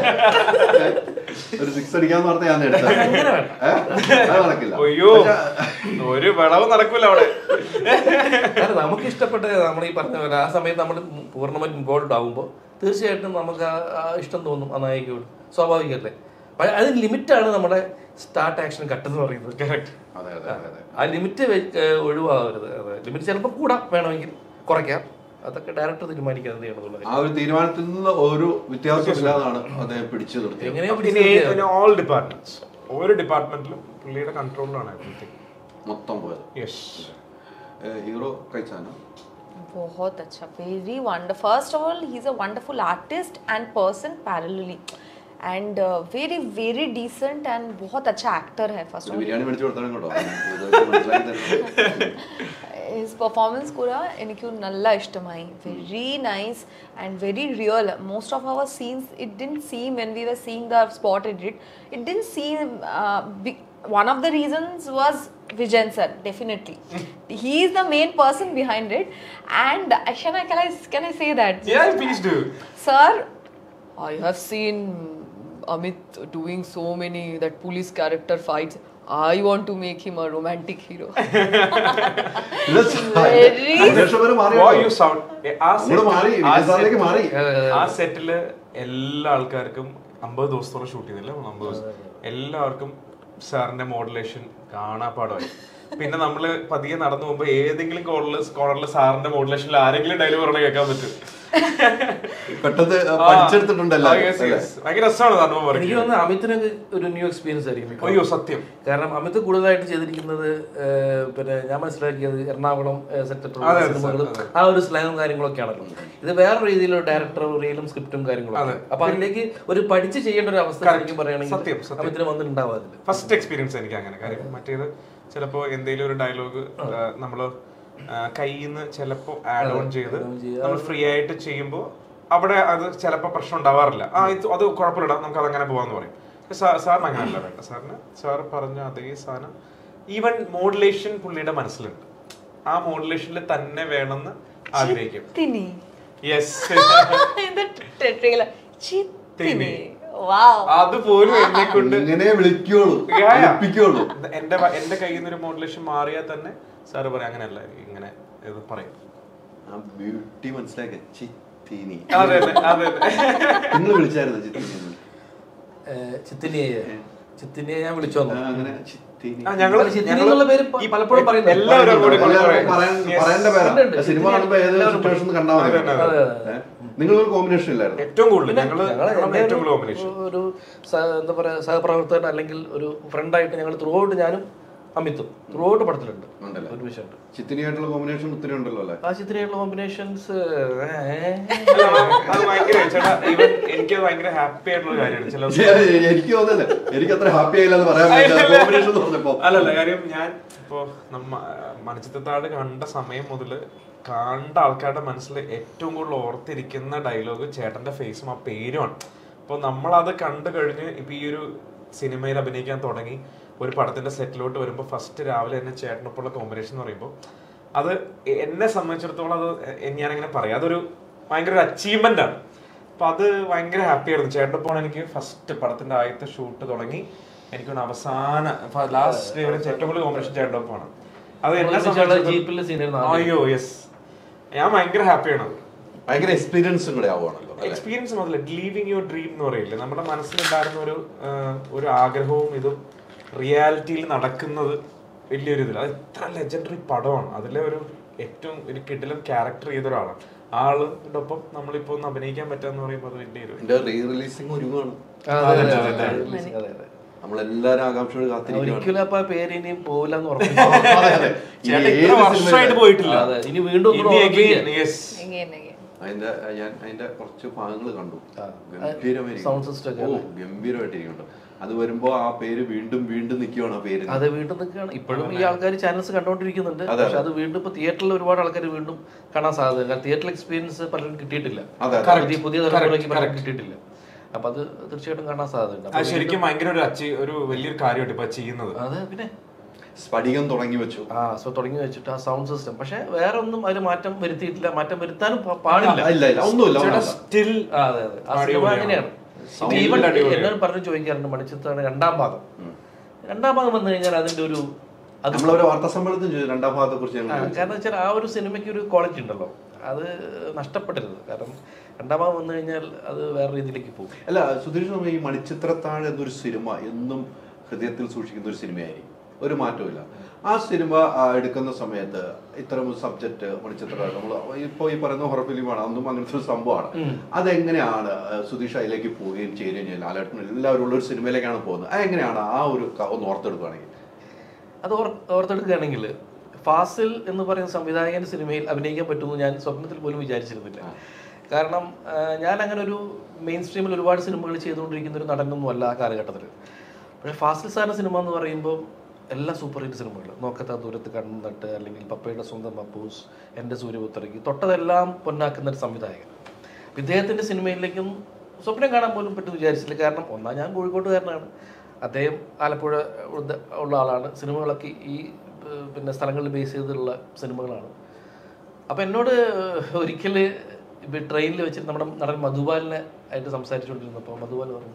ഒരു സിക്സ് അടിക്കാന്ന് പറഞ്ഞ ഞാൻ എടുത്തത്. അങ്ങനെ വേണ്ട. ഏ? അത് നടക്കില്ല അയ്യോ ഒരു വിളവ് നടക്കൂല അവിടെ കാരണം നമുക്ക് ഇഷ്ടപ്പെട്ട നമ്മൾ ഈ പറഞ്ഞ പോലെ ആ സമയത്ത് നമ്മൾ പൂർണ്ണമായിട്ട് ഇൻവോൾവ് ആകുമ്പോൾ തീർച്ചയായിട്ടും നമുക്ക് ആ ആ ഇഷ്ടം തോന്നും ആ നായികയോട് സ്വാഭാവികമല്ലേ പക്ഷേ അതിന് ലിമിറ്റാണ് നമ്മുടെ സ്റ്റാർട്ട് ആക്ഷൻ കട്ട് എന്ന് പറയുന്നത് കറക്റ്റ് അതെ അതെ അതെ അതെ ആ ലിമിറ്റ് ഒഴിവാകരുത് ലിമിറ്റ് ചിലപ്പോൾ കൂടാം വേണമെങ്കിൽ കുറയ്ക്കാം അതൊക്കെ ഡയറക്ടർ തീരുമാനിക്കുന്നത് ചെയ്യണമെന്നുള്ളത് ആ ഒരു തീരുമാനത്തിൽ നിന്ന് ഒരു വ്യത്യാസമില്ലാതാണ് അദ്ദേഹം പിടിച്ചു നിർത്തിയത് എങ്ങനെയോ ഇൻ ഓൾ ഡിപ്പാർട്ട്മെന്റ്സ് ഓരോ ഡിപ്പാർട്ട്മെന്റിലും പുള്ളിയുടെ കൺട്രോളിലാണ് എവറിത്തിങ് മൊത്തം പോയത് യെസ് ഹീറോ കഴിച്ചാനോ बहुत अच्छा very wonder first of all he is a wonderful artist and person parallelly and very very decent and बहुत अच्छा एक्टर है फर्स्ट ഒരു ऑफ ബിരിയാണി മേടിച്ചു കൊടുത്തണം കേട്ടോ ഇത് മനസ്സിലാക്കി തരണം. ഹിസ് പെർഫോമൻസ് കൂടെ എനിക്ക് നല്ല ഇഷ്ടമായി very nice and very real most of our scenes it didn't seem when we were seeing the spot edit it didn't seem one of the reasons was Vijayan sir, definitely. he is the main person behind it. And Ashana, can I, can I say that? Yeah, please do. Sir, I have seen Amit doing so many that police character fights. I want to make him a romantic hero. ഇത് Very- അന്വേഷണം വരെ മാറി Wow, കേട്ടോ. you sound- ഏ, ആ നമ്മള് മാറി, സെറ്റില്- ആ വിജയസാറിലേക്ക് മാറി. സെറ്റില്- ആ സെറ്റില് എല്ലാ ആൾക്കാർക്കും അമ്പത് ദിവസത്തോളം ഷൂട്ട് ചെയ്തില്ല അമ്പത് ദിവസം എല്ലാവർക്കും സാറിന്റെ മോഡുലേഷൻ കാണാപ്പാടമായി പിന്നെ നമ്മള് പതിയെ നടന്നു പോകുമ്പോ ഏതെങ്കിലും കോർണറിൽ കോർണറിൽ സാറിന്റെ മോഡുലേഷനിൽ ആരെങ്കിലും ഡയലോഗ് പറഞ്ഞ കേൾക്കാൻ പറ്റും പെട്ടെന്ന് ആ, പഠിച്ചെടുത്തിട്ടുണ്ടല്ലോ ആ, yes, yes. ഭയങ്കര രസമാണ് സാറിന് work എനിക്ക് ചെയ്യാൻ. തോന്നുന്നു അമിത്തിനൊക്കെ ഒരു ന്യൂ എക്സ്പീരിയൻസ് ആയിരിക്കും മിക്കവാറും. അയ്യോ സത്യം കാരണം അമിത് കൂടുതലായിട്ട് ചെയ്തിരിക്കുന്നത് ഏഹ്, പിന്നെ ഞാൻ മനസ്സിലാക്കിയത് എറണാകുളം സെറ്റപ്പ് അതെ, അതെ, സിനിമകൾ അതെ. ആ ഒരു സ്ലാങ്ങും കാര്യങ്ങളൊക്കെ ആണല്ലോ ഇത് വേറെ രീതിയിലുള്ള ഡയറക്ടർ റിയലും സ്ക്രിപ്റ്റും കാര്യങ്ങളും അതെ. അപ്പൊ അതിലേക്ക് ഒരു പഠിച്ച് ചെയ്യേണ്ട ഒരു അവസ്ഥ Correct. ശരിക്കും പറയുകയാണെങ്കിൽ സത്യം, സത്യം. അമിത്തിന് വന്നിട്ടുണ്ടാവും അതിൽ ഫസ്റ്റ് എക്സ്പീരിയൻസ് എനിക്ക് അങ്ങനെ കാര്യം മറ്റേത് ചിലപ്പോ എന്തെങ്കിലും ഒരു ഡയലോഗ് നമ്മള് കയ്യിൽ നിന്ന് ചിലപ്പോ ആഡ് ഓൺ ചെയ്ത് add on ചെയ്യുക. നമ്മൾ ഫ്രീ ആയിട്ട് ചെയ്യുമ്പോൾ അവിടെ അത് ചിലപ്പോൾ പ്രശ്നം ഉണ്ടാവാറില്ല ആ ഇത് അത് കുഴപ്പമില്ല നമുക്ക് അതങ്ങനെ പോവാന്ന് പറയും സാ- സാറിന് അങ്ങനെയല്ല വേണ്ട സാറിന് സാർ പറഞ്ഞ അതേ സാധനം ഈവൻ മോഡുലേഷൻ പുള്ളിയുടെ മനസ്സിലുണ്ട് ആ മോഡുലേഷനിൽ തന്നെ വേണമെന്ന് ആഗ്രഹിക്കും Tini. Yes In the t- trailer. Chitini. Wow. അതുപോലും എന്നെ കൊണ്ട് ഇങ്ങനെ വിളിക്കുള്ളൂ Yeah, yeah. വിളിപ്പിക്കുള്ളൂ എന്റെ വ- എന്റെ കയ്യിൽ നിന്ന് ഒരു മോഡുലേഷൻ മാറിയാൽ തന്നെ സാറ് പറയാം അങ്ങനെയല്ല ഇങ്ങനെ ഇത് പറയും ആ ബ്യൂട്ടി മനസ്സിലാക്കിയ ചിത്തിനി അതെ അതെ അതെ അതെ നിങ്ങൾ വിളിച്ചായിരുന്നു ചിത്തിനി എന്ന്? ചിത്തിനിയെ ചിത്തിനിയെ ഞാൻ വിളിച്ചു ആ, വന്നു അങ്ങനെ ചിത്തിനി ആ, ഞങ്ങള് ചിത്തിനി ഞങ്ങള് എന്നുള്ള പേര് പ- ഈ- പലപ്പോഴും പറയുന്നുണ്ട്. എല്ലാവരും കൂടി എല്ലാവരും പറയും. പറയാൻ- Yes. പറയേണ്ട പേരാ ഉണ്ട്, ഉണ്ട്. സിനിമ കാണുമ്പോ ഏത് എല്ലാവരും സിറ്റുവേഷൻ കണ്ടാൽ മതി അതെ, അതെ, അതെ, അതെ. നിങ്ങളൊരു കോമ്പിനേഷൻ ഇല്ലായിരുന്നു ഏറ്റവും കൂടുതൽ പിന്നെ ഞങ്ങള് ഞങ്ങള് ഞങ്ങളാണ് എൻ്റെ ഏറ്റവും ഒരു- കൂടുതൽ കോമ്പിനേഷൻ ഒരു സഹ- എന്താ പറയാ സഹപ്രവർത്തകൻ അല്ലെങ്കിൽ ഒരു ഫ്രണ്ടായിട്ട് ഞങ്ങൾ ത്രൂ ഔട്ട് ഞാനും അമിത്തും ത്രൂ ഔട്ട് പടത്തിലുണ്ട് ഉണ്ടല്ലേ? ഒരു വിഷയമുണ്ട് ചിത്തിനിയായിട്ടുള്ള കോമ്പിനേഷൻ ഒത്തിരി ഉണ്ടല്ലോ അല്ലേ ആ ചിത്രമായിട്ടുള്ള കോമ്പിനേഷൻസ് അത് ഭയങ്കര ചേട്ടാ ഇവൻ എനിക്ക് ഭയങ്കര ഹാപ്പി ആയിട്ടുള്ള കാര്യമാണ് ചില പക്ഷേ, എനിക്ക് തോന്നുന്നില്ല എനിക്ക് അത്ര ഹാപ്പി ആയില്ല എന്ന് പറയാൻ കോമ്പിനേഷൻ പറഞ്ഞപ്പോ അല്ലല്ല കാര്യം ഞാൻ ഇപ്പോ നമ്മ മണിച്ചിത്രത്താട് കണ്ട സമയം മുതൽ കണ്ട ആൾക്കാരുടെ മനസ്സിൽ ഏറ്റവും കൂടുതൽ ഓർത്തിരിക്കുന്ന ഡയലോഗ് ചേട്ടന്റെ ഫേസും ആ പേരുമാണ് അപ്പോൾ നമ്മളത് കണ്ടു കഴിഞ്ഞ് ഇപ്പൊ ഈ ഒരു സിനിമയിൽ അഭിനയിക്കാൻ തുടങ്ങി ഒരു പടത്തിന്റെ സെറ്റിലോട്ട് വരുമ്പോൾ ഫസ്റ്റ് രാവിലെ തന്നെ ചേട്ടനൊപ്പമുള്ള കോമ്പിനേഷൻ എന്ന് പറയുമ്പോൾ അത് എന്നെ സംബന്ധിച്ചിടത്തോളം അത് എ- ഞാനങ്ങനെ പറയാം അതൊരു ഭയങ്കര ഒരു അച്ചീവ്മെന്റ് ആണ് അപ്പൊ അത് ഭയങ്കര ഹാപ്പി ആയിരുന്നു ചേട്ടനൊപ്പം എനിക്ക് ഫസ്റ്റ് പടത്തിന്റെ ആദ്യത്തെ ഷൂട്ട് തുടങ്ങി എനിക്ക് തോന്നുന്നു അവസാന ലാസ്റ്റ് ഡേ വരെ ഏറ്റവും കൂടുതൽ കോമ്പിനേഷൻ ചേട്ടനൊപ്പമാണ് അത് എന്നെ ഒരുമിച്ചുള്ള സംബന്ധിച്ചിടത്തോളം- ജീപ്പിലെ scene ആയിരുന്നു ആദ്യം. അയ്യോ യെസ് ഞാൻ ഭയങ്കര ഹാപ്പിയാണ് അത് ഭയങ്കര എക്സ്പീരിയൻസും കൂടെ ആവുകയാണല്ലോ അല്ലേ? എക്സ്പീരിയൻസ് മുതൽ ലീവിങ് യുവർ ഡ്രീം എന്ന് പറയില്ലേ നമ്മുടെ മനസ്സിലുണ്ടായിരുന്ന ഒരു ആ, ഒരു ആഗ്രഹവും ഇതും റിയാലിറ്റിയിൽ നടക്കുന്നത് വലിയൊരു ഇതിൽ അത് ഇത്ര ലെജൻഡറി പടമാണ് അതിലെ ഒരു ഏറ്റവും ഒരു കിടിലൻ ക്യാരക്ടർ ചെയ്ത ഒരാളാണ് ആളിന്റെ ഒപ്പം നമ്മളിപ്പോ ഒന്ന് അഭിനയിക്കാൻ പറ്റാന്ന് പറയുമ്പോൾ അത് വലിയൊരു എന്റെ റീ റിലീസിംഗ് ഒരുങ്ങാണ് ആ, അതെ, അതെ, അതെ, അതെ, അതെ. അതെ, അതെ, അതെ. നമ്മളെല്ലാരും ആകാംക്ഷയോട് കാത്തിരിക്കുകയാണ് ഒരിക്കലും അപ്പൊ ആ പേര് ഇനിയും പോവില്ല എന്ന് ഉറപ്പിച്ചു അതെ, അതെ. ഇനി ചേട്ടൻ ഏത് ഇത്ര വർഷമായിട്ട് സിനിമയിലും- പോയിട്ടില്ല അതെ, ഇനി വീണ്ടും ഒന്നുകൂടെ ഇനി ഓർമ്മിക്കുക. again, yes. Again, again. അതിന്റെ ഞാൻ അതിന്റെ കുറച്ച് ഭാഗങ്ങൾ കണ്ടു ആ. ഗംഭീരമായിരിക്കും. Sound system ഒക്കെ ഓ ഗംഭീരമായിട്ടിരിക്കുന്നുണ്ട് അത് വരുമ്പോ ആ പേര് വീണ്ടും വീണ്ടും നിൽക്കുവാണ് ആ പേര് അത് വീണ്ടും നിൽക്കുകയാണ് ഇപ്പോഴും ഈ ആൾക്കാർ ചാനൽസ് കണ്ടുകൊണ്ടിരിക്കുന്നുണ്ട് അതെ, പക്ഷെ അത് വീണ്ടും ഇപ്പൊ തിയേറ്ററിൽ ഒരുപാട് ആൾക്കാർ വീണ്ടും കാണാൻ സാധ്യത കാരണം തിയേറ്ററിൽ എക്സ്പീരിയൻസ് പലരും കിട്ടിയിട്ടില്ല അതെ, അതെ. പുതിയ പുതിയ തലമുറയ്ക്ക് പലരും കിട്ടിയിട്ടില്ല അപ്പൊ അത് തീർച്ചയായിട്ടും കാണാൻ സാധ്യതയുണ്ട് അത് അപ്പൊ ശരിക്കും ഭയങ്കര ഒരു അച്ചീവ് ഒരു വലിയൊരു കാര്യമായിട്ട് ഇപ്പൊ ചെയ്യുന്നത് അതെ പിന്നെ സ്ഫടികം തുടങ്ങി വെച്ചു ആ സോ തുടങ്ങി വെച്ചിട്ട് ആ സൗണ്ട് സിസ്റ്റം പക്ഷെ വേറെ ഒന്നും അതിൽ മാറ്റം വരുത്തിയിട്ടില്ല മാറ്റം വരുത്താനും പ- പാടില്ല ഇല്ല ഇല്ല ഒന്നുമില്ല ചേട്ടാ ഒന്നുമില്ല. സ്റ്റിൽ ആ, അതെ അതെ ആ സിനിമ അടിപൊളിയാണ്. അങ്ങനെയാണ് Sound ഈവൻ അടിപൊളിയാണ്. എന്നോട് പറഞ്ഞു ചോദിക്കാറുണ്ട് മണിച്ചിത്താണ് രണ്ടാം ഭാഗം രണ്ടാം ഭാഗം വന്നു കഴിഞ്ഞാൽ അതിന്റെ ഒരു അത് നമ്മളൊരു വാർത്താ സമ്മേളനത്തിൽ ചോദിച്ചു രണ്ടാം ഭാഗത്തെ കുറിച്ച് ആ, ഞങ്ങൾ ചോദിച്ചു. കാരണം വെച്ചാൽ ആ ഒരു സിനിമയ്ക്ക് ഒരു ക്വാളിറ്റി ഉണ്ടല്ലോ അത് നഷ്ടപ്പെടരുത് കാരണം രണ്ടാം ഭാഗം വന്നു കഴിഞ്ഞാൽ അത് വേറെ രീതിയിലേക്ക് പോകും അല്ല സുധീഷ് നമ്മൾ ഈ മണിച്ചിത്രത്താഴ് എന്നൊരു സിനിമ എന്നും ഹൃദയത്തിൽ സൂക്ഷിക്കുന്ന ഒരു സിനിമയായിരിക്കും ഒരു മാറ്റവും ആ സിനിമ ആ, എടുക്കുന്ന സമയത്ത് ഇത്തരം ഒരു സബ്ജക്ട് മണിച്ചിത്രത്താഴ് നമ്മൾ ഇപ്പോൾ ഈ പറയുന്ന ഹൊറർ ഫിലിമാണ് അന്നും അങ്ങനത്തെ ഒരു സംഭവമാണ് അതെങ്ങനെയാണ് ആ, സുധീഷ് അതിലേക്ക് പോവുകയും ചേരുകയും ചെയ്യുന്നത് ലാലേട്ടൻ എല്ലാവരും ഉള്ള ഒരു സിനിമയിലേക്കാണ് പോകുന്നത് അതെങ്ങനെയാണ് ആ ഒരു ക- ഒന്ന് ഓർത്തെടുക്കുകയാണെങ്കിൽ അത് ഓർ ഓർത്തെടുക്കുകയാണെങ്കിൽ ഫാസിൽ എന്ന് പറയുന്ന സംവിധായകന്റെ സിനിമയിൽ അഭിനയിക്കാൻ പറ്റുമെന്ന് ഞാൻ സ്വപ്നത്തിൽ പോലും വിചാരിച്ചിരുന്നില്ല കാരണം ആ, ഞാൻ അങ്ങനെ ഒരു മെയിൻ സ്ട്രീമിൽ ഒരുപാട് സിനിമകൾ ചെയ്തുകൊണ്ടിരിക്കുന്ന ഒരു നടനൊന്നും അല്ല ആ കാലഘട്ടത്തിൽ പക്ഷേ ഫാസിൽ സാറിൻ്റെ സിനിമ എന്ന് പറയുമ്പോൾ എല്ലാ സൂപ്പർ ഹിറ്റ് സിനിമകൾ നോക്കത്ത ദൂരത്ത് കണ്ണുനട്ട് അല്ലെങ്കിൽ പപ്പയുടെ സ്വന്തം പപ്പൂസ് എൻ്റെ സൂര്യപുത്രയ്ക്ക് തൊട്ടതെല്ലാം പൊന്നാക്കുന്ന ഒരു സംവിധായകൻ അപ്പം ഇദ്ദേഹത്തിൻ്റെ സിനിമയിലേക്കും സ്വപ്നം കാണാൻ പോലും പറ്റും വിചാരിച്ചില്ല കാരണം ഒന്നാം ഞാൻ കോഴിക്കോട്ടുകാരനാണ് അദ്ദേഹം ആലപ്പുഴ ഉള്ള- ഉള്ള ആളാണ് സിനിമകളൊക്കെ ഈ ഏർ, പിന്നെ സ്ഥലങ്ങളിൽ ബേസ് ചെയ്തിട്ടുള്ള സിനിമകളാണ് അപ്പം എന്നോട് ഒരിക്കൽ ഇപ്പം ട്രെയിനിൽ വെച്ചിട്ട് നമ്മുടെ നടൻ മധുബാലിനെ ആയിട്ട് സംസാരിച്ചുകൊണ്ടിരുന്നപ്പോൾ മധുബാൽ പറഞ്ഞു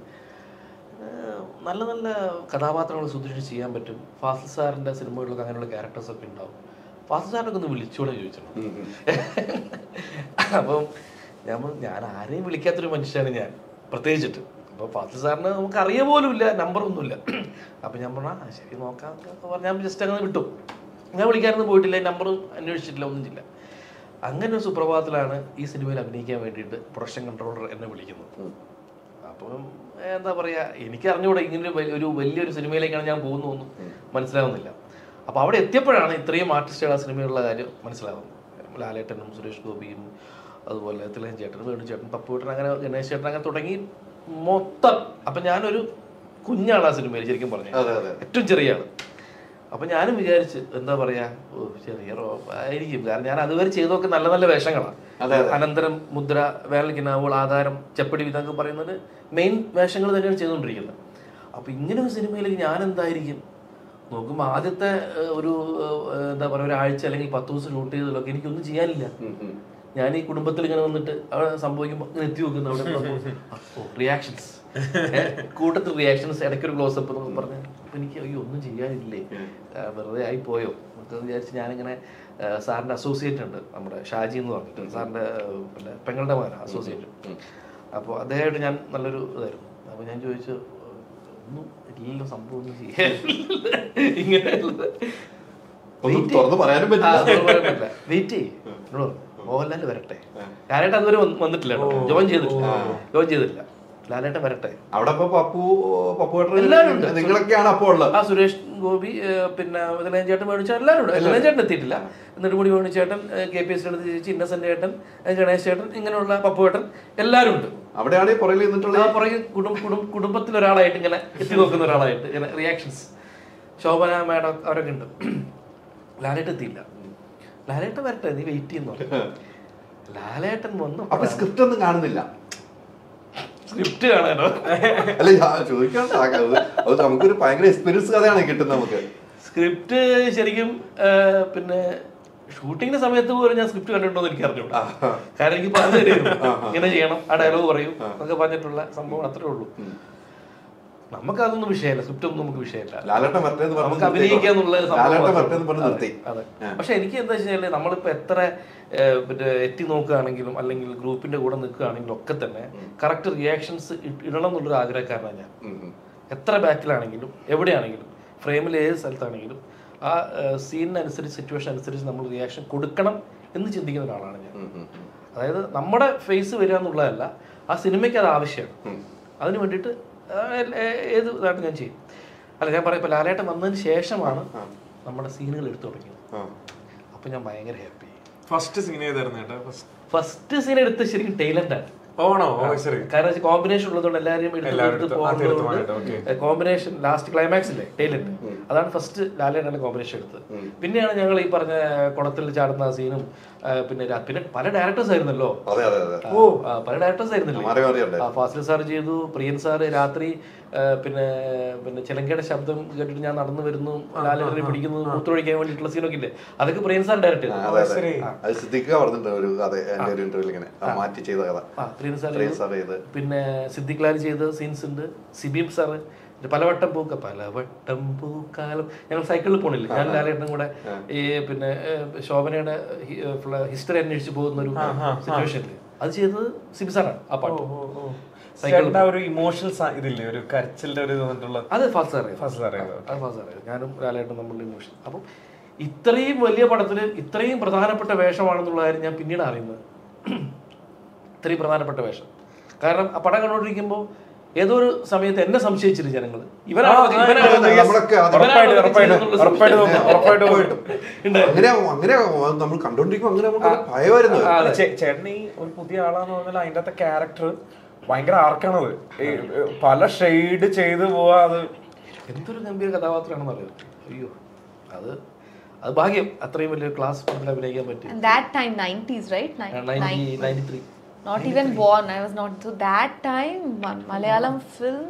"ഏർ, നല്ല നല്ല കഥാപാത്രങ്ങൾ സുധീഷ് ചെയ്യാൻ പറ്റും ഫാസിൽ സാറിൻ്റെ സിനിമകളിലൊക്കെ അങ്ങനെയുള്ള ക്യാരക്ടേഴ്സ് ഒക്കെ ഉണ്ടാവും ഫാസിൽ സാറിനൊക്കെ ഒന്ന് വിളിച്ചൂടെ ചോദിച്ചു അപ്പം ഞാൻ പറഞ്ഞു, ഞാൻ ആരെയും വിളിക്കാത്തൊരു മനുഷ്യനാണ് ഞാൻ പ്രത്യേകിച്ചിട്ട് അപ്പോൾ ഫാസിൽ സാറിന് നമുക്ക് അറിയ പോലും ഇല്ല നമ്പറൊന്നുമില്ല അപ്പം ഞാൻ പറഞ്ഞു ആ ശരി നോക്കാം എന്നൊക്കെ പറഞ്ഞ് ഞാൻ ജസ്റ്റ് അങ്ങനെ വിട്ടു ഞാൻ വിളിക്കാനൊന്നും പോയിട്ടില്ല നമ്പറും അന്വേഷിച്ചിട്ടില്ല ഒന്നും ചെയ്യില്ല അങ്ങനെ ഒരു സുപ്രഭാതത്തിലാണ് ഈ സിനിമയിൽ അഭിനയിക്കാൻ വേണ്ടിയിട്ട് പ്രൊഡക്ഷൻ കൺട്രോളർ എന്നെ വിളിക്കുന്നത് അപ്പം എന്താ പറയുക എനിക്ക് അറിഞ്ഞുകൂടെ ഇങ്ങനെ ഒരു വലി- ഒരു വലിയൊരു സിനിമയിലേക്കാണ് ഞാൻ പോകുന്നതെന്നും മനസ്സിലാവുന്നില്ല അപ്പോൾ അവിടെ എത്തിയപ്പോഴാണ് ഇത്രയും ആർട്ടിസ്റ്റുകൾ ആ സിനിമയിലുള്ള കാര്യം മനസ്സിലാവുന്നത് ലാലേട്ടനും സുരേഷ് ഗോപിയും അതുപോലെ തിലകൻ ചേട്ടൻ വേണു ചേട്ടൻ പപ്പു ചേട്ടൻ അങ്ങനെ ഗണേശ് ചേട്ടൻ അങ്ങനെ തുടങ്ങി മൊത്തം അപ്പം ഞാനൊരു കുഞ്ഞാണ് ആ സിനിമയിൽ ശരിക്കും പറഞ്ഞത് അതെ അതെ ഏറ്റവും ചെറിയ ആള് അപ്പൊ ഞാനും വിചാരിച്ച് എന്താ പറയാ ഓ ചെറിയ റോ ആയിരിക്കും കാരണം ഞാൻ അതുവരെ ചെയ്തൊക്കെ നല്ല നല്ല വേഷങ്ങളാണ് അതെ, അതെ. അനന്തരം മുദ്ര വേനൽക്കിനാവുകൾ ആധാരം ചെപ്പടി ഇതൊക്കെ പറയുന്നത് മെയിൻ വേഷങ്ങൾ തന്നെയാണ് ചെയ്തുകൊണ്ടിരിക്കുന്നത് അപ്പൊ ഇങ്ങനെ ഒരു സിനിമയിലേക്ക് ഞാൻ എന്തായിരിക്കും നോക്കുമ്പോൾ ആദ്യത്തെ ഏഹ്, ഒരു ഏഹ്, എന്താ പറയുക ഒരാഴ്ച അല്ലെങ്കിൽ പത്ത് ദിവസം ഷൂട്ട് ചെയ്തതിലൊക്കെ എനിക്കൊന്നും ചെയ്യാനില്ല ഉം, ഉം. ഞാൻ ഈ കുടുംബത്തിൽ ഇങ്ങനെ വന്നിട്ട് അവിടെ സംഭവിക്കുമ്പോൾ ഇങ്ങനെ എത്തി നോക്കുന്നു അവിടെ റിയാക്ഷൻസ് കൂട്ടത്തിൽ റിയാക്ഷൻസ് ഇടയ്ക്ക് ഒരു ക്ലോസപ്പ് എന്നൊക്കെ പറഞ്ഞ് അപ്പൊ എനിക്ക് അയ്യോ ഒന്നും ചെയ്യാനില്ലേ ആ, വെറുതെ ആയി പോയോ എന്നൊക്കെ വിചാരിച്ച് ഞാനിങ്ങനെ ആ, സാറിന്റെ അസോസിയേറ്റ് ഉണ്ട് നമ്മുടെ ഷാജി എന്ന് പറഞ്ഞിട്ട് സാറിന്റെ ആ, പിന്നെ പെങ്ങളുടെ മകൻ അസോസിയേറ്റ് അപ്പോൾ അദ്ദേഹമായിട്ട് ഞാൻ നല്ലൊരു ഇതായിരുന്നു അപ്പോൾ ഞാൻ ചോദിച്ചു ഒന്നും ഇല്ലല്ലോ സംഭവം ഒന്നും ചെയ്യാനില്ല ഇങ്ങനെയുള്ളത് ഒന്നും തുറന്ന് പറയാനും പറ്റില്ല. വെയിറ്റ് ചെയ്യ് എന്നോട് പറഞ്ഞു, മോഹൻലാൽ വരട്ടെ ലാലേട്ടൻ അതുവരെ വന്ന് വന്നിട്ടില്ല കേട്ടോ. ജോയിൻ ചെയ്തിട്ടില്ല ജോയിൻ ചെയ്തിട്ടില്ല ലാലേട്ടൻ വരട്ടെ അവിടെ ഇപ്പൊ പപ്പു പപ്പു എല്ലാവരും ഉണ്ട്. ഏട്ടൻ നിങ്ങളൊക്കെയാണ് അപ്പൊ ഉള്ളത് ആ സുരേഷ് ഗോപി ഏഹ്, പിന്നെ ഇതിലയം ചേട്ടൻ മേടിച്ച എല്ലാവരും ഉണ്ട് ഇതിലയം ചേട്ടൻ എത്തിയിട്ടില്ല നെടുമുടി വേണിച്ചേട്ടൻ കെ പി എസ് എടുത്ത് ചേച്ചി ഇന്നസെന്റ് ചേട്ടൻ ഏഹ്, ഗണേശ് ചേട്ടൻ ഇങ്ങനെയുള്ള പപ്പു ചേട്ടൻ എല്ലാവരും ഉണ്ട് അവിടെയാണ് ഈ പുറകിൽ നിന്നിട്ടുള്ള ആ പുറകെ കുടുംബ കുടുംബ കുടുംബത്തിൽ ഒരാളായിട്ട് ഇങ്ങനെ എത്തി നോക്കുന്ന ഒരാളായിട്ട് ഇങ്ങനെ റിയാക്ഷൻസ് ശോഭന മാഡം അവരൊക്കെ ഉണ്ട് ലാലേട്ടൻ എത്തിയില്ല ലാലേട്ടൻ വരട്ടെ നീ വെയിറ്റ് ചെയ്യുന്നു ലാലേട്ടൻ വന്നു അപ്പൊ സ്ക്രിപ്റ്റ് ഒന്നും കാണുന്നില്ല സ്ക്രിപ്റ്റ് കാണാനോ അല്ല ഞാൻ ചോദിക്കാൻ അത് അത് നമുക്കൊരു ഭയങ്കര എക്സ്പീരിയൻസ് കഥയാണ് കിട്ടുന്നത് നമുക്ക് സ്ക്രിപ്റ്റ് ശരിക്കും ആ, പിന്നെ ഷൂട്ടിങ്ങിന്റെ സമയത്ത് പോലും ഞാൻ സ്ക്രിപ്റ്റ് കണ്ടിട്ടുണ്ടോ എന്ന് എനിക്ക് അറിഞ്ഞൂടാ കാരണം എനിക്ക് പറഞ്ഞു തരുന്നു ഇങ്ങനെ ചെയ്യണം ആ ഡയലോഗ് പറയും എന്നൊക്കെ പറഞ്ഞിട്ടുള്ള സംഭവം അത്രേ ഉള്ളൂ നമുക്ക് അതൊന്നും വിഷയമല്ല സ്ക്രിപ്റ്റ് ഒന്നും നമുക്ക് വിഷയമല്ല ലാലേട്ടൻ വരട്ടെ എന്ന് പറഞ്ഞ് നമുക്ക് അഭിനയിക്കാന്നുള്ള നിർത്തി. സംഭവം ലാലേട്ടൻ മാത്രമേ വരട്ടെ എന്ന് പറഞ്ഞ് ഉള്ളൂ. നിർത്തി. അതെ, അതെ. പക്ഷെ എനിക്ക് എന്താ വെച്ചാൽ നമ്മളിപ്പോ എത്ര ഏഹ്, പിന്നെ എത്തി നോക്കുകയാണെങ്കിലും അല്ലെങ്കിൽ ഗ്രൂപ്പിന്റെ കൂടെ നിൽക്കുകയാണെങ്കിലും ഒക്കെ തന്നെ കറക്റ്റ് റിയാക്ഷൻസ് ഇടണം എന്നുള്ളൊരു ആഗ്രഹക്കാരനാണ് ഞാൻ ഉം, ഉം. എത്ര ബാക്കിലാണെങ്കിലും എവിടെയാണെങ്കിലും ഫ്രെയിമിൽ ഏത് സ്ഥലത്താണെങ്കിലും ആ സീനിനനുസരിച്ച് സിറ്റുവേഷൻ അനുസരിച്ച് നമ്മൾ റിയാക്ഷൻ കൊടുക്കണം എന്ന് ചിന്തിക്കുന്ന ഒരാളാണ് ഞാൻ ഉം, ഉം, ഉം. അതായത് നമ്മുടെ ഫേസ് വരിക എന്നുള്ളതല്ല ആ സിനിമയ്ക്ക് അത് ആവശ്യമാണ് അതിന് വേണ്ടിയിട്ട് ആ, എ- എ- ഏത് ഇതായിട്ട് ഞാൻ ചെയ്യും അല്ല ഞാൻ പറയാം ഇപ്പൊ ലാലേട്ടൻ വന്നതിന് ശേഷമാണ് നമ്മുടെ സീനുകൾ എടുത്തു തുടങ്ങിയത് ആ. അപ്പൊ ഞാൻ ഭയങ്കര ഹാപ്പി ഫസ്റ്റ് സീൻ ചെയ്തായിരുന്നു ചേട്ടാ ഫസ്റ്റ് ഫസ്റ്റ് സീൻ എടുത്ത് ശരിക്കും ടൈലന്റ് ആണ് ഓണോ ഓ ശരി കാരണം കോമ്പിനേഷൻ ഉള്ളതുകൊണ്ട് എല്ലാവരും എല്ലാവരും എടുത്ത് ആ, തീർത്ത് പോകാനായിട്ട്, okay. കോമ്പിനേഷൻ ലാസ്റ്റ് ക്ലൈമാക്സ് ഇല്ലേ ടൈലന്റ് അതാണ് ഫസ്റ്റ് ലാലേട്ടാണ് കോമ്പിനേഷൻ എടുത്തത് പിന്നെയാണ് ഞങ്ങൾ ഈ പറഞ്ഞ കുളത്തിൽ ചാടുന്ന സീനും പിന്നെ രാ- പിന്നെ പല ഡയറക്ടേഴ്സ് ആയിരുന്നല്ലോ അതെ അതെ അതെ ഓ ആ, പല ഡയറക്ടേഴ്സ് ആയിരുന്നില്ലേ മാറി മാറിയുണ്ട് ആ, ഫാസിൽ സാർ ചെയ്തു പ്രിയൻ സാറ് രാത്രി ആ, പിന്നെ പിന്നെ ചിലങ്കയുടെ ശബ്ദം കേട്ടിട്ട് ഞാൻ നടന്നു വരുന്നു ലാലേട്ടനെ പിടിക്കുന്നു മൂത്രമൊഴിക്കാൻ വേണ്ടിയിട്ടുള്ള സീനൊക്കെ ഇല്ലേ അതൊക്കെ പ്രിയൻ സാർ ഡയറക്ട് ആ, ചെയ്തു അതെ അതെ അത് സിദ്ദിഖ പറഞ്ഞിട്ടുണ്ട് ഒരു കഥ എന്റെ ഒരു ഇന്റർവ്യൂവിൽ ഇങ്ങനെ ആ, മാറ്റി ചെയ്ത കഥ ആ പ്രിയൻ സാർ പ്രിയൻ സാർ ചെയ്ത് പിന്നെ സിദ്ദിഖ് ലാൽ ചെയ്ത സീൻസ് ഉണ്ട് സിബിം സാറ് ഇത് പലവട്ടം പൂക്ക പലവട്ടം പൂക്കാലം ഞങ്ങൾ സൈക്കിളിൽ പോണില്ല ഞാൻ ലാലേട്ടനും കൂടെ ഈ പിന്നെ ഏഹ്, ശോഭനയുടെ ഹിസ്റ്ററി അന്വേഷിച്ച് പോകുന്ന ഒരു സിറ്റുവേഷൻ അത് ചെയ്തത് സിബി സാറാണ് ആ പാട്ട് ചേട്ടൻ്റെ ആ ഒരു ഇമോഷണൽ ഇതില്ലേ ഒരു കരച്ചിലിന്റെ ഒരു ഇത് വന്നിട്ടുള്ള അത് ഫാസ്റ്റ് സാറേ ഫസ്റ്റ് അറിയാം അത് ഫാസ്റ്റ് സാറേ ഞാനും ലാലേട്ടൻ നമ്മളുടെ ഇമോഷൻ അപ്പം ഇത്രയും വലിയ പടത്തിൽ ഇത്രയും പ്രധാനപ്പെട്ട വേഷമാണെന്നുള്ള കാര്യം ഞാൻ പിന്നീട് അറിയുന്നത് ഇത്രയും പ്രധാനപ്പെട്ട വേഷം കാരണം ആ പടം കണ്ടുകൊണ്ടിരിക്കുമ്പോൾ ഏതോ ഒരു സമയത്ത് എന്നെ സംശയിച്ചില്ല ജനങ്ങൾ ഇവനാണോ ആ, ആ, ഇവനാണോ അതെ, ഇത് നമ്മളൊക്കെ അത് ഇവനാണോ ഉറപ്പായിട്ട്, ഇത് ഉറപ്പായിട്ട്, ചെയ്തതെന്നുള്ള ഉറപ്പായിട്ട് സംശയം. തോന്നും, ഉറപ്പായിട്ട് ഉണ്ടായിരുന്നു. അങ്ങനെ അങ്ങനെ നമ്മൾ കണ്ടോണ്ടിരിക്കുമ്പോ അങ്ങനെ നമുക്ക് ഭയമായിരുന്നു ആ, അതെ. ചേ- ചേട്ടൻ ഈ ഒരു പുതിയ ആളാന്ന് പറഞ്ഞാൽ അതിന്റെ അകത്തെ ക്യാരക്ടർ ഭയങ്കര ആർക്കാണത് ഈ, ഏ, പല ഷെയ്ഡ് ചെയ്ത് പോവാ അത് എന്തൊരു ഗംഭീര കഥാപാത്രമാണെന്ന് അറിയാം അയ്യോ അത് അത് ഭാഗ്യം അത്രയും വലിയൊരു ക്ലാസ് പടത്തിൽ അഭിനയിക്കാൻ പറ്റി And that time, 90s, right? Nin- ninety nine- ninety three Not even born. I was not. So that time, Ma- Malayalam film.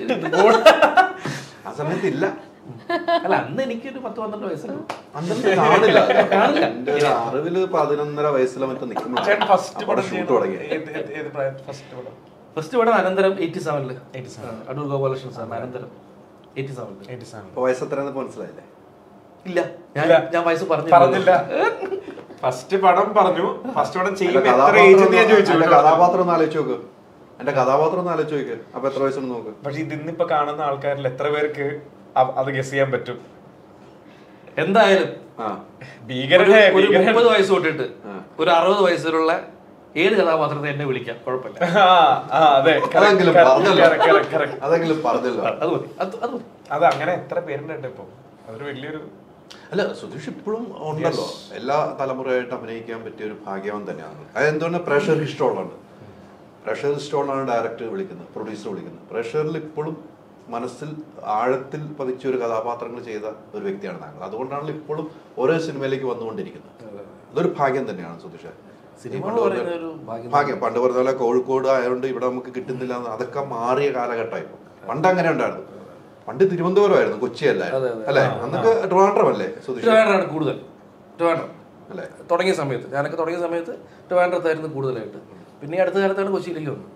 ആ സമയത്ത് ഇല്ല അല്ല അന്ന് എനിക്കൊരു പത്ത് പന്ത്രണ്ട് വയസ്സുണ്ട് അന്നത്തെ കാണില്ല കാണില്ല. എന്റെ ഒരു അറിവില് പതിനൊന്നര വയസ്സിലെ മറ്റോ ചേട്ടൻ ഫസ്റ്റ് നിൽക്കുമ്പോൾ പടം ഷൂട്ട് തുടങ്ങി ഫസ്റ്റ് പടം ഫസ്റ്റ് പടം അനന്തരം എയ്റ്റി സെവനില് അടൂർ ഗോപാലകൃഷ്ണൻ സാർ അനന്തരം എയ്റ്റി സെവനില് എയ്റ്റി സെവൻ അപ്പൊ വയസ്സ് എത്രയാണെന്ന് മനസ്സിലായില്ലേ ഇല്ല ഞാൻ ഇല്ല. ഞാൻ വയസ്സ് പറഞ്ഞു പറഞ്ഞില്ല ഫസ്റ്റ് പടം പറഞ്ഞു ഫസ്റ്റ് പടം എന്റെ ചെയ്യുമ്പോ എത്ര കഥാപാത്രം ഏജ് ഞാൻ ചോദിച്ചു എന്റെ കഥാപാത്രം ഒന്ന് ആലോചിച്ച് നോക്ക് എന്റെ കഥാപാത്രം ഒന്ന് ആലോചിച്ച് നോക്ക് അപ്പൊ എത്ര വയസ്സുണ്ട് നോക്ക് പക്ഷെ ഇത് ഇന്നിപ്പോ കാണുന്ന ആൾക്കാരിൽ എത്ര പേർക്ക് അ- അത് ഗസ് ചെയ്യാൻ പറ്റും എന്തായാലും ആ ഒരു ഭീകരനെ ഒരു ഭീകരൻ മുപ്പത് വയസ്സ് തൊട്ടിട്ട് ഒരു അറുപത് വയസ്സിലുള്ള ഏത് കഥാപാത്രത്തെ എന്നെ വിളിക്കാം കുഴപ്പമില്ല ആ, ആ, അതെ correct, അതെങ്കിലും correct, പറഞ്ഞല്ലോ correct, correct, correct. അതെങ്കിലും പറഞ്ഞല്ലോ അത് മതി അത് അത് മതി അത് അങ്ങനെ എത്ര പേരുണ്ട് ഇപ്പൊ അതൊരു വലിയൊരു അല്ല സുധീഷ് ഇപ്പോഴും ഉണ്ടല്ലോ എല്ലാ തലമുറയായിട്ട് അഭിനയിക്കാൻ പറ്റിയ ഒരു ഭാഗ്യവാൻ തന്നെയാണ് അതെന്തുകൊണ്ട് പ്രഷർ ഇഷ്ടമുള്ളതാണ് പ്രഷർ ഇഷ്ടമുള്ളതാണ് ഡയറക്ടർ വിളിക്കുന്നത് പ്രൊഡ്യൂസർ വിളിക്കുന്നത് പ്രഷറിൽ ഇപ്പോഴും മനസ്സിൽ ആഴത്തിൽ പതിച്ച ഒരു കഥാപാത്രങ്ങൾ ചെയ്ത ഒരു വ്യക്തിയാണ് താങ്കൾ അതുകൊണ്ടാണ് ഇപ്പോഴും ഓരോ സിനിമയിലേക്ക് വന്നുകൊണ്ടിരിക്കുന്നത് അതൊരു ഭാഗ്യം തന്നെയാണ് സുധീഷ് സിനിമ ഈ എന്ന് പണ്ട് പറഞ്ഞ- പറയുന്ന ഒരു ഭാഗ്യം ഭാഗ്യം പണ്ട് പറഞ്ഞ പോലെ കോഴിക്കോട് ആയതുകൊണ്ട് ഇവിടെ നമുക്ക് കിട്ടുന്നില്ല എന്ന് അതൊക്കെ മാറിയ കാലഘട്ടമായി പണ്ട് അങ്ങനെ ഉണ്ടായിരുന്നു പണ്ട് തിരുവനന്തപുരമായിരുന്നു കൊച്ചി അതെ, അതെ. അല്ലേ അന്നൊക്കെ ട്രിവാൻഡ്രം അല്ലേ സുധീഷ് ട്രിവാൻഡ്രമാണ് കൂടുതൽ ട്രിവാൻഡ്രം അല്ലേ തുടങ്ങിയ സമയത്ത് ഞാനൊക്കെ തുടങ്ങിയ സമയത്ത് ട്രിവാൻഡ്രത്തായിരുന്നു കൂടുതലായിട്ട് പിന്നെ ഈ അടുത്ത കാലത്താണ് കൊച്ചിയിലേക്ക് വന്നത്